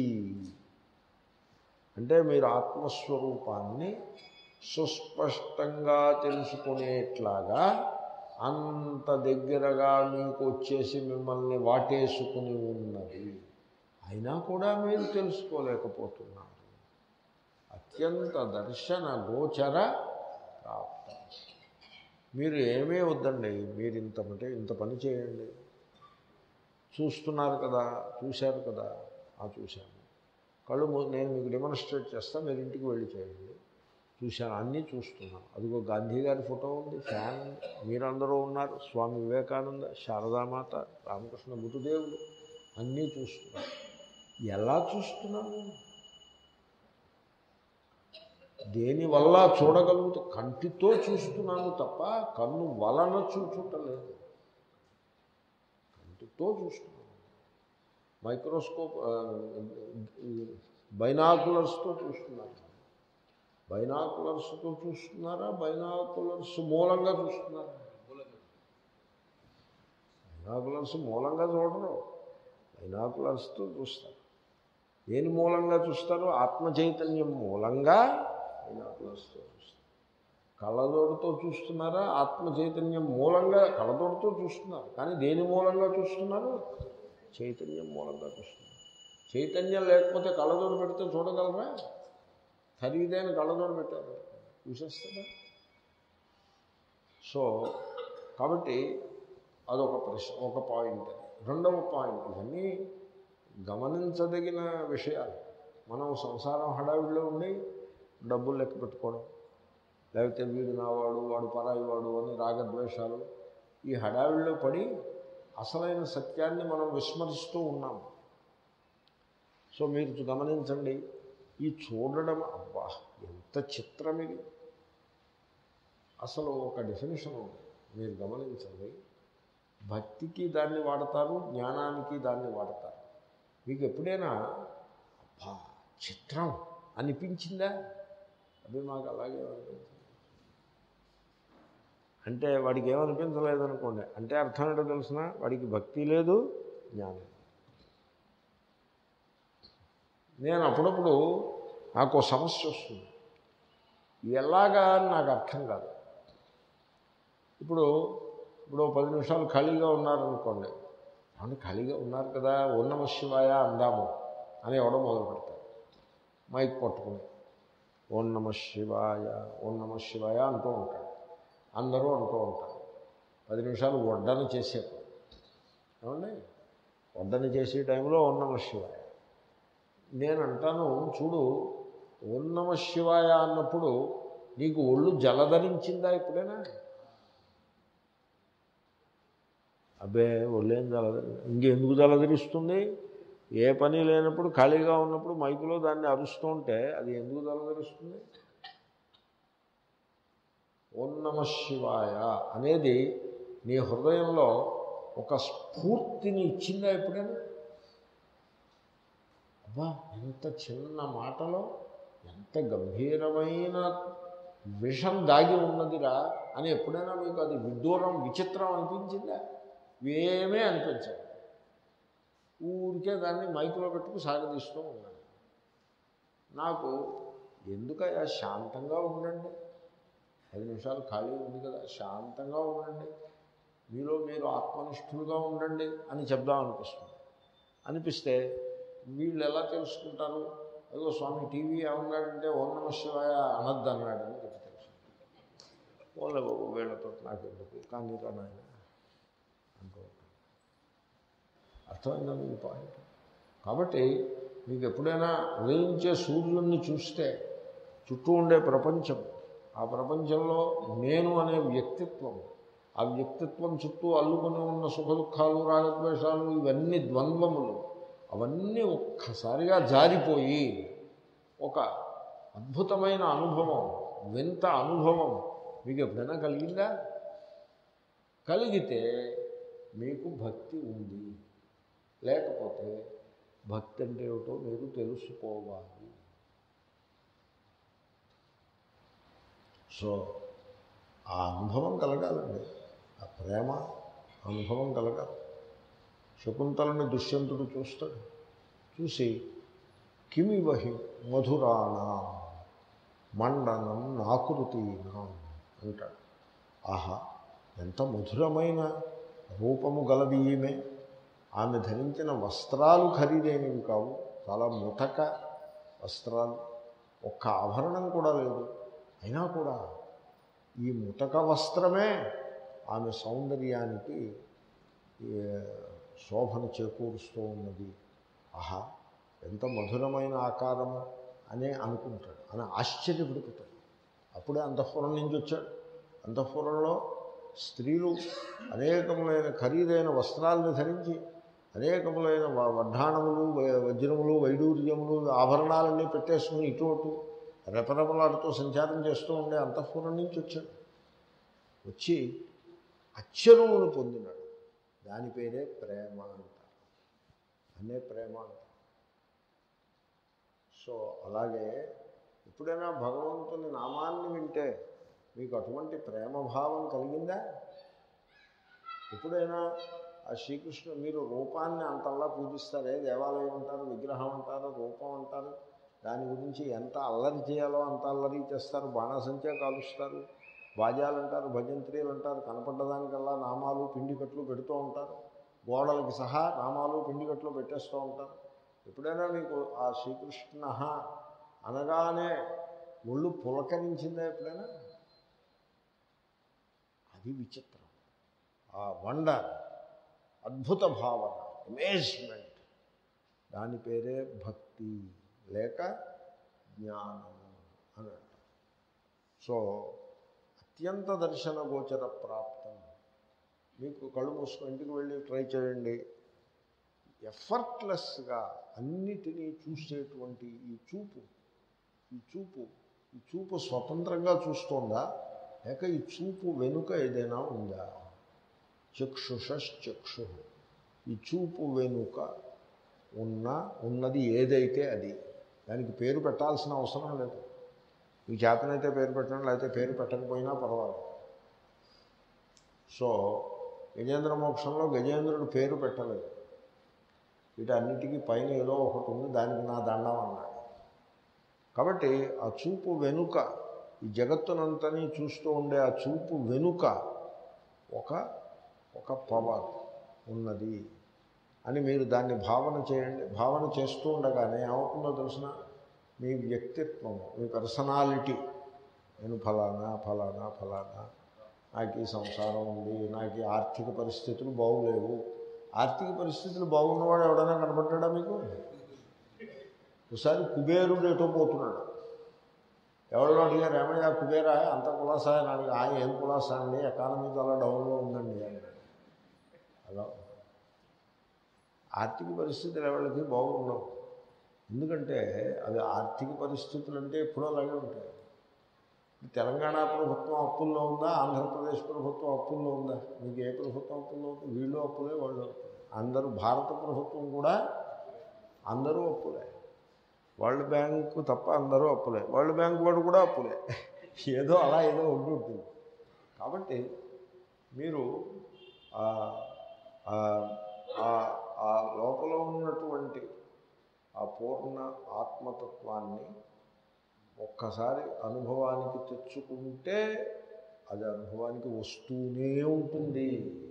అంటే మీరు ఆత్మస్వరూపాన్ని సుస్పష్టంగా తెలుసుకునేట్లాగా అంత దగ్గరగా మీకు వచ్చేసి మిమ్మల్ని వాటేసుకుని ఉన్నది అయినా కూడా మీరు తెలుసుకోలేకపోతున్నారు అత్యంత దర్శన గోచర ప్రాప్తం మీరు ఏమీ వద్దండి మీరు ఇంత అంటే ఇంత పని చేయండి చూస్తున్నారు కదా చూశారు కదా ఆ చూశాను కళ్ళు మూ- నేను మీకు డెమాన్స్ట్రేట్ చేస్తాను మీరు ఇంటికి వెళ్ళి చేయండి చూశాను అన్నీ చూస్తున్నాను అదిగో గాంధీ గారి ఫోటో ఉంది ఫ్యాన్ ఉంది. మీరందరూ ఉన్నారు స్వామి వివేకానంద శారదామాత రామకృష్ణ బుద్ధదేవుడు అన్నీ చూస్తున్నాను ఎలా చూస్తున్నాను దేనివల్ల చూడగలుగుతూ కంటితో చూస్తున్నాను తప్ప కన్ను వలన చూచుటలేదు కంటితో చూస్తున్నాను మైక్రోస్కోప్ బైనాకులర్స్తో చూస్తున్నారు బైనాకులర్స్తో చూస్తున్నారా బైనాకులర్స్ మూలంగా చూస్తున్నారా బైనాకులర్స్ మూలంగా చూడరు బైనాకులర్స్తో చూస్తారు దేని మూలంగా చూస్తారు ఆత్మ చైతన్యం మూలంగా బైనాకులర్స్తో చూస్తారు కళ్ళజోడుతో చూస్తున్నారా ఆత్మ చైతన్యం మూలంగా కళ్ళజోడుతో చూస్తున్నారు కానీ దేని మూలంగా చూస్తున్నారు చైతన్యం మూలంగా చూస్తున్నారు చైతన్యం లేకపోతే కళ్ళజోడు పెడితే చూడగలరా ఖరీదైన కళ్ళజోడు పెట్టారు చూసేస్తారా సో కాబట్టి అదొక ప్రశ్న ఒక పాయింట్ అది రెండవ పాయింట్ ఇవన్నీ గమనించదగిన విషయాలు మనం సంసారం హడావిడిలో ఉండి డబ్బులు లెక్క పెట్టుకోవడం లేకపోతే వీడు నావాడు వాడు పరాయి వాడు అని రాగద్వేషాలు ఈ హడావిడిలో పడి అసలైన సత్యాన్ని మనం విస్మరిస్తూ ఉన్నాం సో మీరు గమనించండి ఈ చూడడం అబ్బా ఎంత చిత్రం ఇది అసలు ఒక డెఫినేషన్ ఉంది మీరు గమనించండి భక్తికి దాన్ని వాడతారు జ్ఞానానికి దాన్ని వాడతారు మీకు ఎప్పుడైనా అబ్బా చిత్రం అనిపించిందా అవి మాకు అలాగే అనిపించింది అంటే వాడికి ఏమనిపించలేదు అనుకోండి అంటే అర్థం ఏంటో తెలిసిన వాడికి భక్తి లేదు జ్ఞానం నేను అప్పుడప్పుడు నాకు ఓ సమస్య వస్తుంది ఎలాగా అని నాకు అర్థం కాదు ఇప్పుడు ఇప్పుడు ఓ పది నిమిషాలు ఖాళీగా ఉన్నారనుకోండి అవును ఖాళీగా ఉన్నారు కదా ఉన్నమ శివాయ అందాము అని ఎవడో మొదలు పెడతారు మైక్ పట్టుకుని ఓం నమ శివాయ ఓం నమ శివాయ అంటూ ఉంటాడు అందరూ అంటూ ఉంటారు పది నిమిషాలు వడ్డన చేసేప్పుడు ఏమండి వడ్డన చేసే టైంలో ఓం నమ శివాయ నేను అంటాను చూడు ఓం నమ శివాయ అన్నప్పుడు నీకు ఒళ్ళు జలధరించిందా ఎప్పుడైనా అబ్బే ఒళ్ళేం జలధరి ఇంకెందుకు జలధరిస్తుంది ఏ పని లేనప్పుడు ఖాళీగా ఉన్నప్పుడు మైకులో దాన్ని అరుస్తూ ఉంటే అది ఎందుకు జలధరిస్తుంది ఓం నమ శివాయ అనేది నీ హృదయంలో ఒక స్ఫూర్తిని ఇచ్చిందా ఎప్పుడైనా అబ్బా ఎంత చిన్న మాటలో ఎంత గంభీరమైన విషం దాగి ఉన్నదిరా అని ఎప్పుడైనా మీకు అది విడ్డూరం విచిత్రం అనిపించిందా ఏమీ అనిపించదు ఊరికే దాన్ని మైకులో పెట్టుకు సాగదీస్తూ ఉన్నాను నాకు ఎందుకయ్యా శాంతంగా ఉండండి ఐదు నిమిషాలు ఖాళీ ఉంది కదా శాంతంగా ఉండండి మీలో మీరు ఆత్మనిష్ఠులుగా ఉండండి అని చెప్దాం అనిపిస్తుంది అనిపిస్తే వీళ్ళు ఎలా తెలుసుకుంటారు అదిగో స్వామి టీవీ ఏమన్నాడంటే ఓం నమ శివాయ అనద్దు అన్నాడని చెప్పి తెలుసు ఓన్లే బాబు వీళ్ళతో నాకు ఎందుకు కానీ నాయన అంటూ ఉంటాను అర్థమైందా మీకు పాయింట్ కాబట్టి మీకు ఎప్పుడైనా ఉదయించే సూర్యుడిని చూస్తే చుట్టూ ఉండే ప్రపంచం ఆ ప్రపంచంలో నేను అనే వ్యక్తిత్వం ఆ వ్యక్తిత్వం చుట్టూ అల్లుకొని ఉన్న సుఖ దుఃఖాలు రాగద్వేషాలు ఇవన్నీ ద్వంద్వములు అవన్నీ ఒక్కసారిగా జారిపోయి ఒక అద్భుతమైన అనుభవం వింత అనుభవం మీకు ఎప్పుడైనా కలిగిందా కలిగితే మీకు భక్తి ఉంది లేకపోతే భక్తి అంటే ఏమిటో మీరు తెలుసుకోవాలి సో ఆ అనుభవం కలగాలండి ఆ ప్రేమ అనుభవం కలగాలి శకుంతలని దుష్యంతుడు చూస్తాడు చూసి కిమివహి మధురాణా మండనం నాకృతీనా అంటాడు ఆహా ఎంత మధురమైన రూపము గలది ఈమె ఆమె ధరించిన వస్త్రాలు ఖరీదైనవి కావు చాలా ముతక వస్త్రాలు ఒక్క ఆభరణం కూడా లేదు అయినా కూడా ఈ ముతక వస్త్రమే ఆమె సౌందర్యానికి ఏ, శోభను చేకూరుస్తూ ఉన్నది ఆహా ఎంత మధురమైన ఆకారము అనే అనుకుంటాడు అని ఆశ్చర్యపడిపోతాడు అప్పుడే అంతఃపురం నుంచి వచ్చాడు అంతఃపురంలో స్త్రీలు అనేకములైన ఖరీదైన వస్త్రాలను ధరించి అనేకములైన వ- వడ్డాణములు వ- వజ్రములు వైడూర్యములు ఆభరణాలన్నీ పెట్టేసుకుని ఇటు అటు రెపరెపలాడుతూ సంచారం చేస్తూ ఉండే అంతఃపురం నుంచి వచ్చాడు వచ్చి అచ్చరువును పొందినాడు దాని పేరే ప్రేమ అంటారు అనే ప్రేమ అంటారు సో అలాగే ఎప్పుడైనా భగవంతుని నామాన్ని వింటే మీకు అటువంటి ప్రేమభావం కలిగిందా ఎప్పుడైనా ఆ శ్రీకృష్ణ మీరు రూపాన్ని అంతల్లా పూజిస్తారే దేవాలయం అంటారు విగ్రహం అంటారు రూపం అంటారు దాని గురించి ఎంత అల్లరి చేయాలో అంత అల్లరి చేస్తారు బాణాసంచా కాలుస్తారు బాజాలు అంటారు భజంత్రీలు అంటారు కనపడ్డదానికల్లా నామాలు పిండికట్లు పెడుతూ ఉంటారు గోడలకి సహా నామాలు పిండికట్లు పెట్టేస్తూ ఉంటారు ఎప్పుడైనా మీకు ఆ శ్రీకృష్ణ అనగానే ఒళ్ళు పులకరించిందా ఎప్పుడైనా అది విచిత్రం ఆ వండర్ అద్భుత భావన అమేజ్మెంట్ దాని పేరే భక్తి లేక జ్ఞానము అని అంటారు సో అత్యంత దర్శన గోచర ప్రాప్తం మీకు కళ్ళు మూసుకొని ఇంటికి వెళ్ళి ట్రై చేయండి ఎఫర్ట్లెస్గా అన్నిటినీ చూసేటువంటి ఈ చూపు ఈ చూపు ఈ చూపు స్వతంత్రంగా చూస్తోందా లేక ఈ చూపు వెనుక ఏదైనా ఉందా చక్షుషక్షు ఈ చూపు వెనుక ఉన్న ఉన్నది ఏదైతే అది దానికి పేరు పెట్టాల్సిన అవసరం లేదు మీకు చేతనైతే పేరు పెట్టడం లేకపోతే పేరు పెట్టకపోయినా పర్వాలేదు సో గజేంద్ర మోక్షంలో గజేంద్రుడు పేరు పెట్టలేదు వీటన్నిటికీ పైన ఏదో ఒకటి ఉంది దానికి నా దండం అన్నాడు కాబట్టి ఆ చూపు వెనుక ఈ జగత్తునంతని చూస్తూ ఉండే ఆ చూపు వెనుక ఒక ఒక పవర్ ఉన్నది అని మీరు దాన్ని భావన చేయండి భావన చేస్తూ ఉండగానే ఏమవుతుందో తెలిసిన మీ వ్యక్తిత్వము మీ పర్సనాలిటీ నేను ఫలానా ఫలానా ఫలానా నాకు ఈ సంసారం ఉంది నాకు ఈ ఆర్థిక పరిస్థితులు బాగులేవు ఆర్థిక పరిస్థితులు బాగున్నవాడు ఎవడైనా కనపడ్డా మీకు ఒకసారి కుబేరుడు ఎటో పోతున్నాడు ఎవరో అడిగారు ఏమయ్యా కుబేరా అంత కులాసా అని అడిగి ఆ ఏం కులాసా అండి ఎకానమీ చాలా డౌన్లో ఉందండి అని అలా ఆర్థిక పరిస్థితులు ఎవరికి బాగుండవు ఎందుకంటే అది ఆర్థిక పరిస్థితులు అంటే ఎప్పుడూ అలాగే ఉంటాయి తెలంగాణ ప్రభుత్వం అప్పుల్లో ఉందా ఆంధ్రప్రదేశ్ ప్రభుత్వం అప్పుల్లో ఉందా మీకు ఏ ప్రభుత్వం అప్పుల్లో ఉంది వీళ్ళు అప్పులే వాళ్ళు అప్పులే అందరూ భారత ప్రభుత్వం కూడా అందరూ అప్పులే వరల్డ్ బ్యాంకు తప్ప అందరూ అప్పులే వరల్డ్ బ్యాంక్ వాడు కూడా అప్పులే ఏదో అలా ఏదో ఉండి ఉంటుంది కాబట్టి మీరు ఆ- ఆ- ఆ- ఆ లోపల ఉన్నటువంటి ఆ పూర్ణ ఆత్మతత్వాన్ని ఒక్కసారి అనుభవానికి తెచ్చుకుంటే అది అనుభవానికి వస్తూనే ఉంటుంది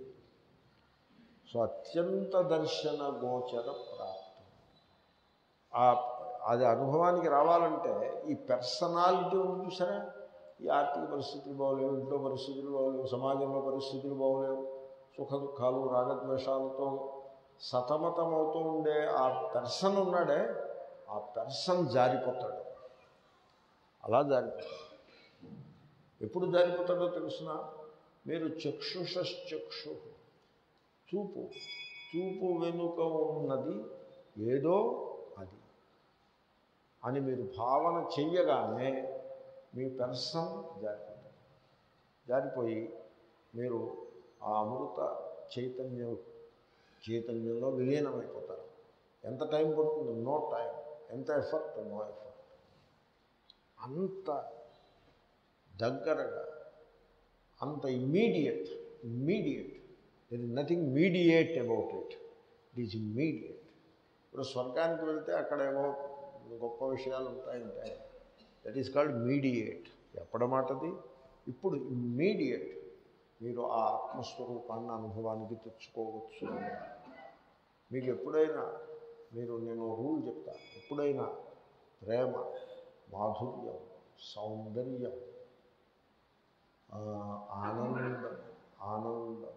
సో అత్యంత దర్శన గోచర ప్రాప్తం ఆ అది అనుభవానికి రావాలంటే ఈ పర్సనాలిటీ ఉంది చూసారా ఈ ఆర్థిక పరిస్థితులు బాగోలేవు ఇంట్లో పరిస్థితులు బాగోలేవు సమాజంలో పరిస్థితులు బాగోలేవు సుఖ దుఃఖాలు రాగద్వేషాలతో సతమతమవుతూ ఉండే ఆ పెర్సన్ ఉన్నాడే ఆ పెర్సన్ జారిపోతాడు అలా జారిపోతాడు ఎప్పుడు జారిపోతాడో తెలుసిన మీరు చక్షుషశ్చక్షు చూపు చూపు వెనుక ఉన్నది ఏదో అది అని మీరు భావన చెయ్యగానే మీ పెర్సన్ జారిపోతాడు జారిపోయి మీరు ఆ అమృత చైతన్యం చైతన్యంలో విలీనమైపోతారు ఎంత టైం పడుతుంది నో టైం ఎంత ఎఫర్ట్ నో ఎఫర్ట్ అంత దగ్గరగా అంత immediate immediate there is nothing mediate about it it is immediate ఇప్పుడు స్వర్గానికి వెళ్తే అక్కడేమో గొప్ప విషయాలు ఉంటాయి ఉంటాయి దట్ ఈస్ కాల్డ్ మీడియేట్ ఎప్పటి మాటది ఇప్పుడు ఇమ్మీడియట్ మీరు ఆ ఆత్మస్వరూపాన్ని అనుభవానికి తెచ్చుకోవచ్చు మీకు ఎప్పుడైనా మీరు నేను రూల్ చెప్తా ఎప్పుడైనా ప్రేమ మాధుర్యం సౌందర్యం ఆ, ఆనందం ఆనందం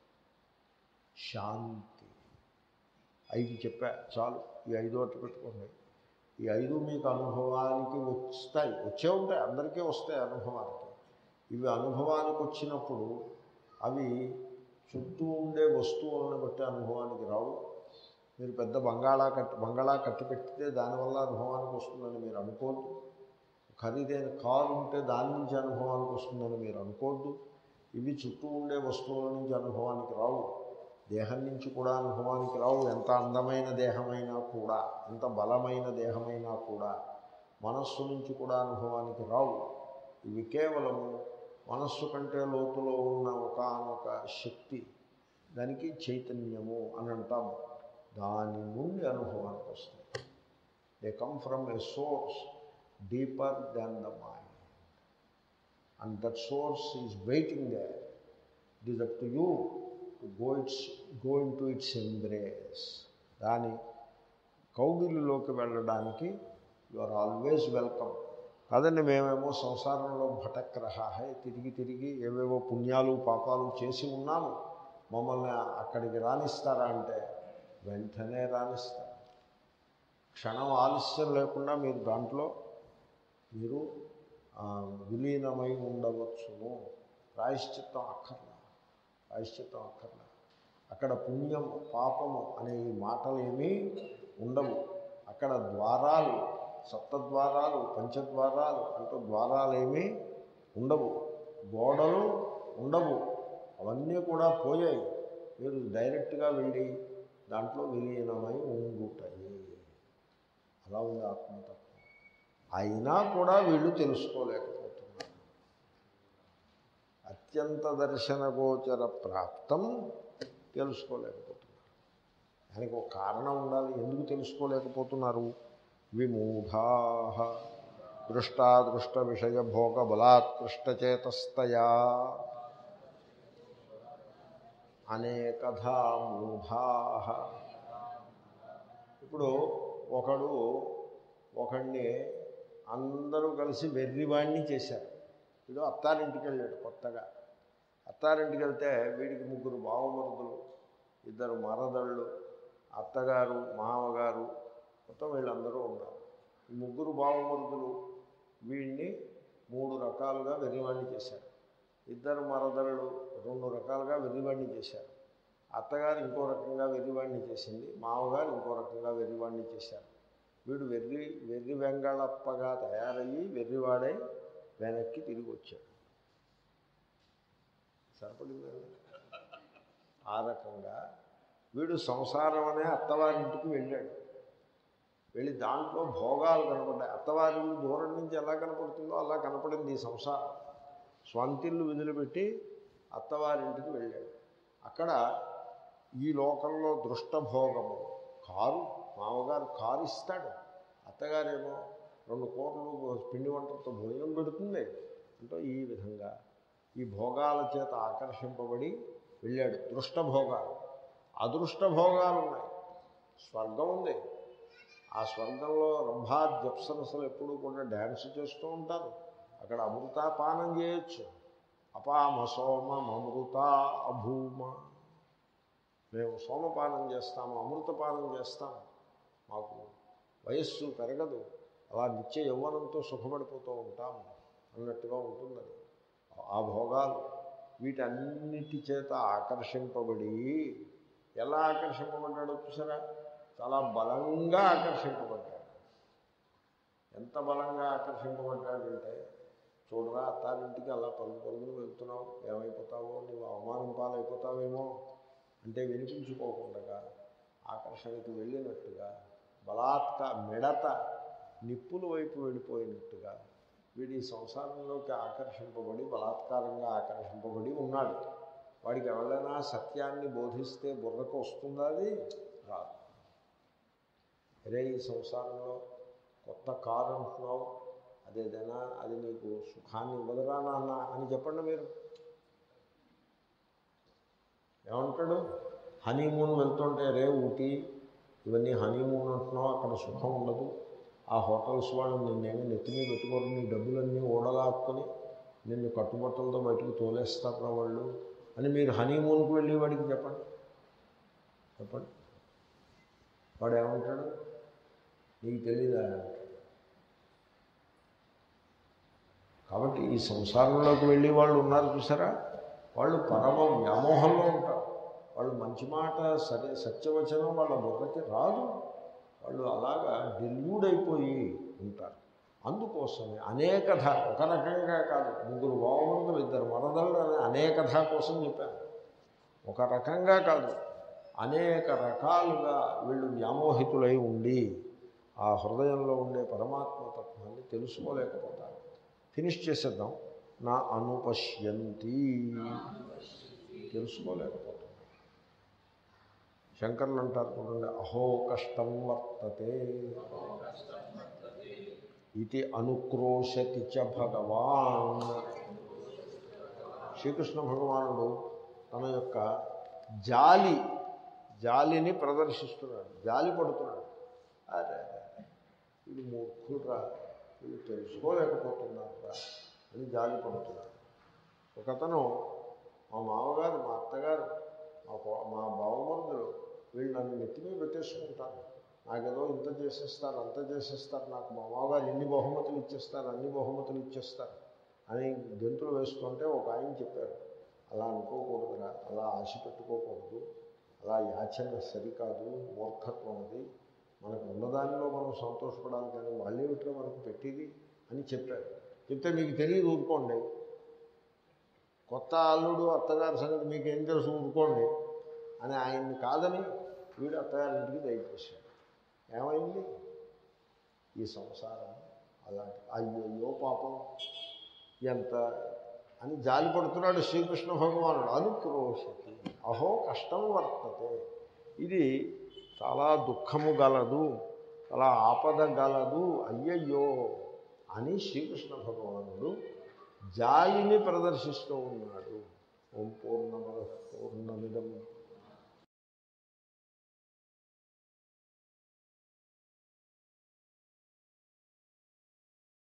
శాంతి ఐదు చెప్పా చాలు ఈ ఐదు అట్టు పెట్టుకోండి ఈ ఐదు మీకు అనుభవానికి వస్తాయి వచ్చే ఉంటాయి అందరికీ వస్తాయి అనుభవానికి ఇవి అనుభవానికి వచ్చినప్పుడు అవి చుట్టూ ఉండే వస్తువులను బట్టి అనుభవానికి రావు మీరు పెద్ద బంగాళా కట్టి బంగాళా కట్టి పెట్టితే దానివల్ల అనుభవానికి వస్తుందని మీరు అనుకోవద్దు ఖరీదైన కారు ఉంటే దాని నుంచి అనుభవానికి వస్తుందని మీరు అనుకోవద్దు ఇవి చుట్టూ ఉండే వస్తువుల నుంచి అనుభవానికి రావు దేహం నుంచి కూడా అనుభవానికి రావు ఎంత అందమైన దేహమైనా కూడా ఎంత బలమైన దేహమైనా కూడా మనస్సు నుంచి కూడా అనుభవానికి రావు ఇవి కేవలము మనస్సు కంటే లోతులో ఉన్న ఒకానొక శక్తి దానికి చైతన్యము అని అంటాము దాని నుండి అనుభవానికి వస్తాయి they come from a source deeper than the mind and that source is waiting there it is up to you to go its go into its embrace దాని కౌగిలిలోకి వెళ్ళడానికి యు ఆర్ ఆల్వేస్ వెల్కమ్ కాదండి మేమేమో సంసారంలో భటక్రహాహే తిరిగి తిరిగి ఏవేవో పుణ్యాలు పాపాలు చేసి ఉన్నాము మమ్మల్ని అక్కడికి రాణిస్తారా అంటే వెంటనే రాణిస్తారు క్షణం ఆలస్యం లేకుండా మీరు దాంట్లో మీరు ఆ, విలీనమై ఉండవచ్చును ప్రాయశ్చిత్తం అక్కర్లా ప్రాయశ్చిత్తం అక్కర్లా అక్కడ పుణ్యం పాపము అనే ఈ మాటలు ఏమీ ఉండవు అక్కడ ద్వారాలు సప్తద్వారాలు పంచద్వారాలు అంటూ ద్వారాలు ఏమీ ఉండవు గోడలు ఉండవు అవన్నీ కూడా పోయాయి మీరు డైరెక్ట్గా వెళ్ళి దాంట్లో విలీనమై ఉండుతాయి అలా ఉంది ఆత్మతత్వం అయినా కూడా వీళ్ళు తెలుసుకోలేకపోతున్నారు అత్యంత దర్శన గోచర ప్రాప్తం తెలుసుకోలేకపోతున్నారు దానికి ఒక కారణం ఉండాలి ఎందుకు తెలుసుకోలేకపోతున్నారు విమూఢా దృష్టాదృష్ట విషయ భోగ బలాత్కృష్టచేతస్తయా అనేకధా మూఢా ఇప్పుడు ఒకడు ఒకడిని అందరూ కలిసి వెర్రివాణ్ణి చేశారు వీడు అత్తారింటికి వెళ్ళాడు కొత్తగా అత్తారింటికి వెళ్తే వీడికి ముగ్గురు బావమరుదులు ఇద్దరు మరదళ్ళు అత్తగారు మామగారు మొత్తం వీళ్ళందరూ ఉన్నారు ఈ ముగ్గురు బావమరుదులు వీడిని మూడు రకాలుగా వెర్రివాణ్ణి చేశారు ఇద్దరు మరదళ్ళు రెండు రకాలుగా వెర్రివాణ్ణి చేశారు అత్తగారు ఇంకో రకంగా వెర్రివాణ్ణి చేసింది మామగారు ఇంకో రకంగా వెర్రివాణ్ణి చేశారు వీడు వెర్రి వెర్రి వెంగళప్పగా తయారయ్యి వెర్రివాడై వెనక్కి తిరిగి వచ్చాడు సరిపడిందండి ఆ రకంగా వీడు సంసారం అనే అత్తవారింటికి వెళ్ళాడు వెళ్ళి దాంట్లో భోగాలు కనపడ్డాయి అత్తవారిల్లు దూరం నుంచి ఎలా కనపడుతుందో అలా కనపడింది ఈ సంసారం స్వంతిల్లు విధులుపెట్టి అత్తవారింటికి వెళ్ళాడు అక్కడ ఈ లోకంలో దృష్టభోగము కారు మామగారు కారు ఇస్తాడు అత్తగారేమో రెండు కూరలు పిండి వంటలతో భోజనం పెడుతుంది అంటే ఈ విధంగా ఈ భోగాల చేత ఆకర్షింపబడి వెళ్ళాడు దృష్టభోగాలు అదృష్ట భోగాలు ఉన్నాయి స్వర్గం ఉంది ఆ స్వర్గంలో రంభా జప్సరసలు ఎప్పుడూ కూడా డ్యాన్స్ చేస్తూ ఉంటారు అక్కడ అమృతాపానం చేయొచ్చు అపామ సోమ అమృత అభూమ మేము సోమపానం చేస్తాము అమృతపానం చేస్తాము మాకు వయస్సు పెరగదు అలా నిత్య యవ్వనంతో సుఖపడిపోతూ ఉంటాము అన్నట్టుగా ఉంటుంది ఆ భోగాలు వీటన్నిటి చేత ఆకర్షింపబడి ఎలా ఆకర్షింపబడ్డాడో చూసారా చాలా బలంగా ఆకర్షింపబడ్డాడు ఎంత బలంగా ఆకర్షింపబడ్డాడంటే చూడరా అత్తారింటికి అలా పరుగు పరుగులు వెళ్తున్నావు ఏమైపోతావో నువ్వు అవమానం పాలైపోతావేమో అంటే వినిపించుకోకుండా ఆకర్షణకి వెళ్ళినట్టుగా బలాత్క మిడత నిప్పుల వైపు వెళ్ళిపోయినట్టుగా వీడి సంసారంలోకి ఆకర్షింపబడి బలాత్కారంగా ఆకర్షింపబడి ఉన్నాడు వాడికి ఎవరైనా సత్యాన్ని బోధిస్తే బుర్రకు వస్తుందా అది రాదు అరే ఈ సంసారంలో కొత్త కారు అంటున్నావు అదేదైనా అది నీకు సుఖాన్ని ఇవ్వదురా నాన్న అని చెప్పండి మీరు ఏమంటాడు హనీమూన్ వెళ్తుంటే రే ఊటీ ఇవన్నీ హనీమూన్ అంటున్నావు అక్కడ సుఖం ఉండదు ఆ హోటల్స్ వాళ్ళు నిన్నేమీ నెత్తిమీ పెట్టుకోరు నీ డబ్బులన్నీ ఓడలాక్కుని నిన్ను కట్టుబట్టలతో బయటకు తోలేస్తారా వాళ్ళు అని మీరు హనీమూన్కి వెళ్ళి వాడికి చెప్పండి చెప్పండి వాడు ఏమంటాడు నీకు తెలీదా అంటాడు కాబట్టి ఈ సంసారంలోకి వెళ్ళి వాళ్ళు ఉన్నారు చూసారా వాళ్ళు పరమ వ్యామోహంలో ఉంటారు వాళ్ళు మంచి మాట సరే సత్యవచనం వాళ్ళ బుర్రకి రాదు వాళ్ళు అలాగా డెల్యూడ్ అయిపోయి ఉంటారు అందుకోసమే అనేకథ ఒక రకంగా కాదు ముగ్గురు బావమరుదులు ఇద్దరు మరదలు అని అనేకథ కోసం చెప్పాను ఒక రకంగా కాదు అనేక రకాలుగా వీళ్ళు వ్యామోహితులై ఉండి ఆ హృదయంలో ఉండే పరమాత్మ తత్వాన్ని తెలుసుకోలేకపోతారు ఫినిష్ చేసేద్దాం నా అనుపశ్యంతి తెలుసుకోలేకపోతాం శంకర్లు అంటారు చూడండి అహో కష్టం వర్తతే ఇది అనుక్రోశతి చ భగవాన్ శ్రీకృష్ణ భగవానుడు తన యొక్క జాలి జాలిని ప్రదర్శిస్తున్నాడు జాలి పడుతున్నాడు అరే వీడు మూర్ఖుడురా వీళ్ళు తెలుసుకోలేకపోతున్నారా అని జాలి పడుతున్నాడు ఒకతను మా మామగారు మా అత్తగారు మా మా కో- మా బావమందులు వీళ్ళు నన్ను నెత్తిమీ పెట్టేసుకుంటారు నాకేదో ఇంత చేసేస్తారు అంత చేసేస్తారు నాకు మా మామగారు ఎన్ని బహుమతులు ఇచ్చేస్తారు అన్ని బహుమతులు ఇచ్చేస్తారు అని గెంతులు వేసుకుంటే ఒక ఆయన చెప్పారు అలా అనుకోకూడదురా అలా ఆశ పెట్టుకోకూడదు అలా యాచన సరికాదు మూర్ఖత్వం అది మనకు ఉన్నదానిలో మనం సంతోషపడాలి కానీ వాళ్ళే విట్లో మనకు పెట్టేది అని చెప్పారు చెప్తే మీకు తెలియదు ఊరుకోండి కొత్త అల్లుడు అత్తగారి సంగతి మీకేం తెలుసు ఊరుకోండి అని ఆయన్ని కాదని వీడు అత్తగారింటికి దయచేశాడు ఏమైంది ఈ సంసారం అలాంటి అయ్యయ్యో పాపం ఎంత అని జాలి పడుతున్నాడు శ్రీకృష్ణ భగవానుడు అనుక్రోశతి అహో కష్టం వర్తతే ఇది చాలా దుఃఖము గలదు చాలా ఆపద గలదు అయ్యయ్యో అని శ్రీకృష్ణ భగవానుడు జాలిని ప్రదర్శిస్తూ ఉన్నాడు ఓం పూర్ణమద పూర్ణమిదం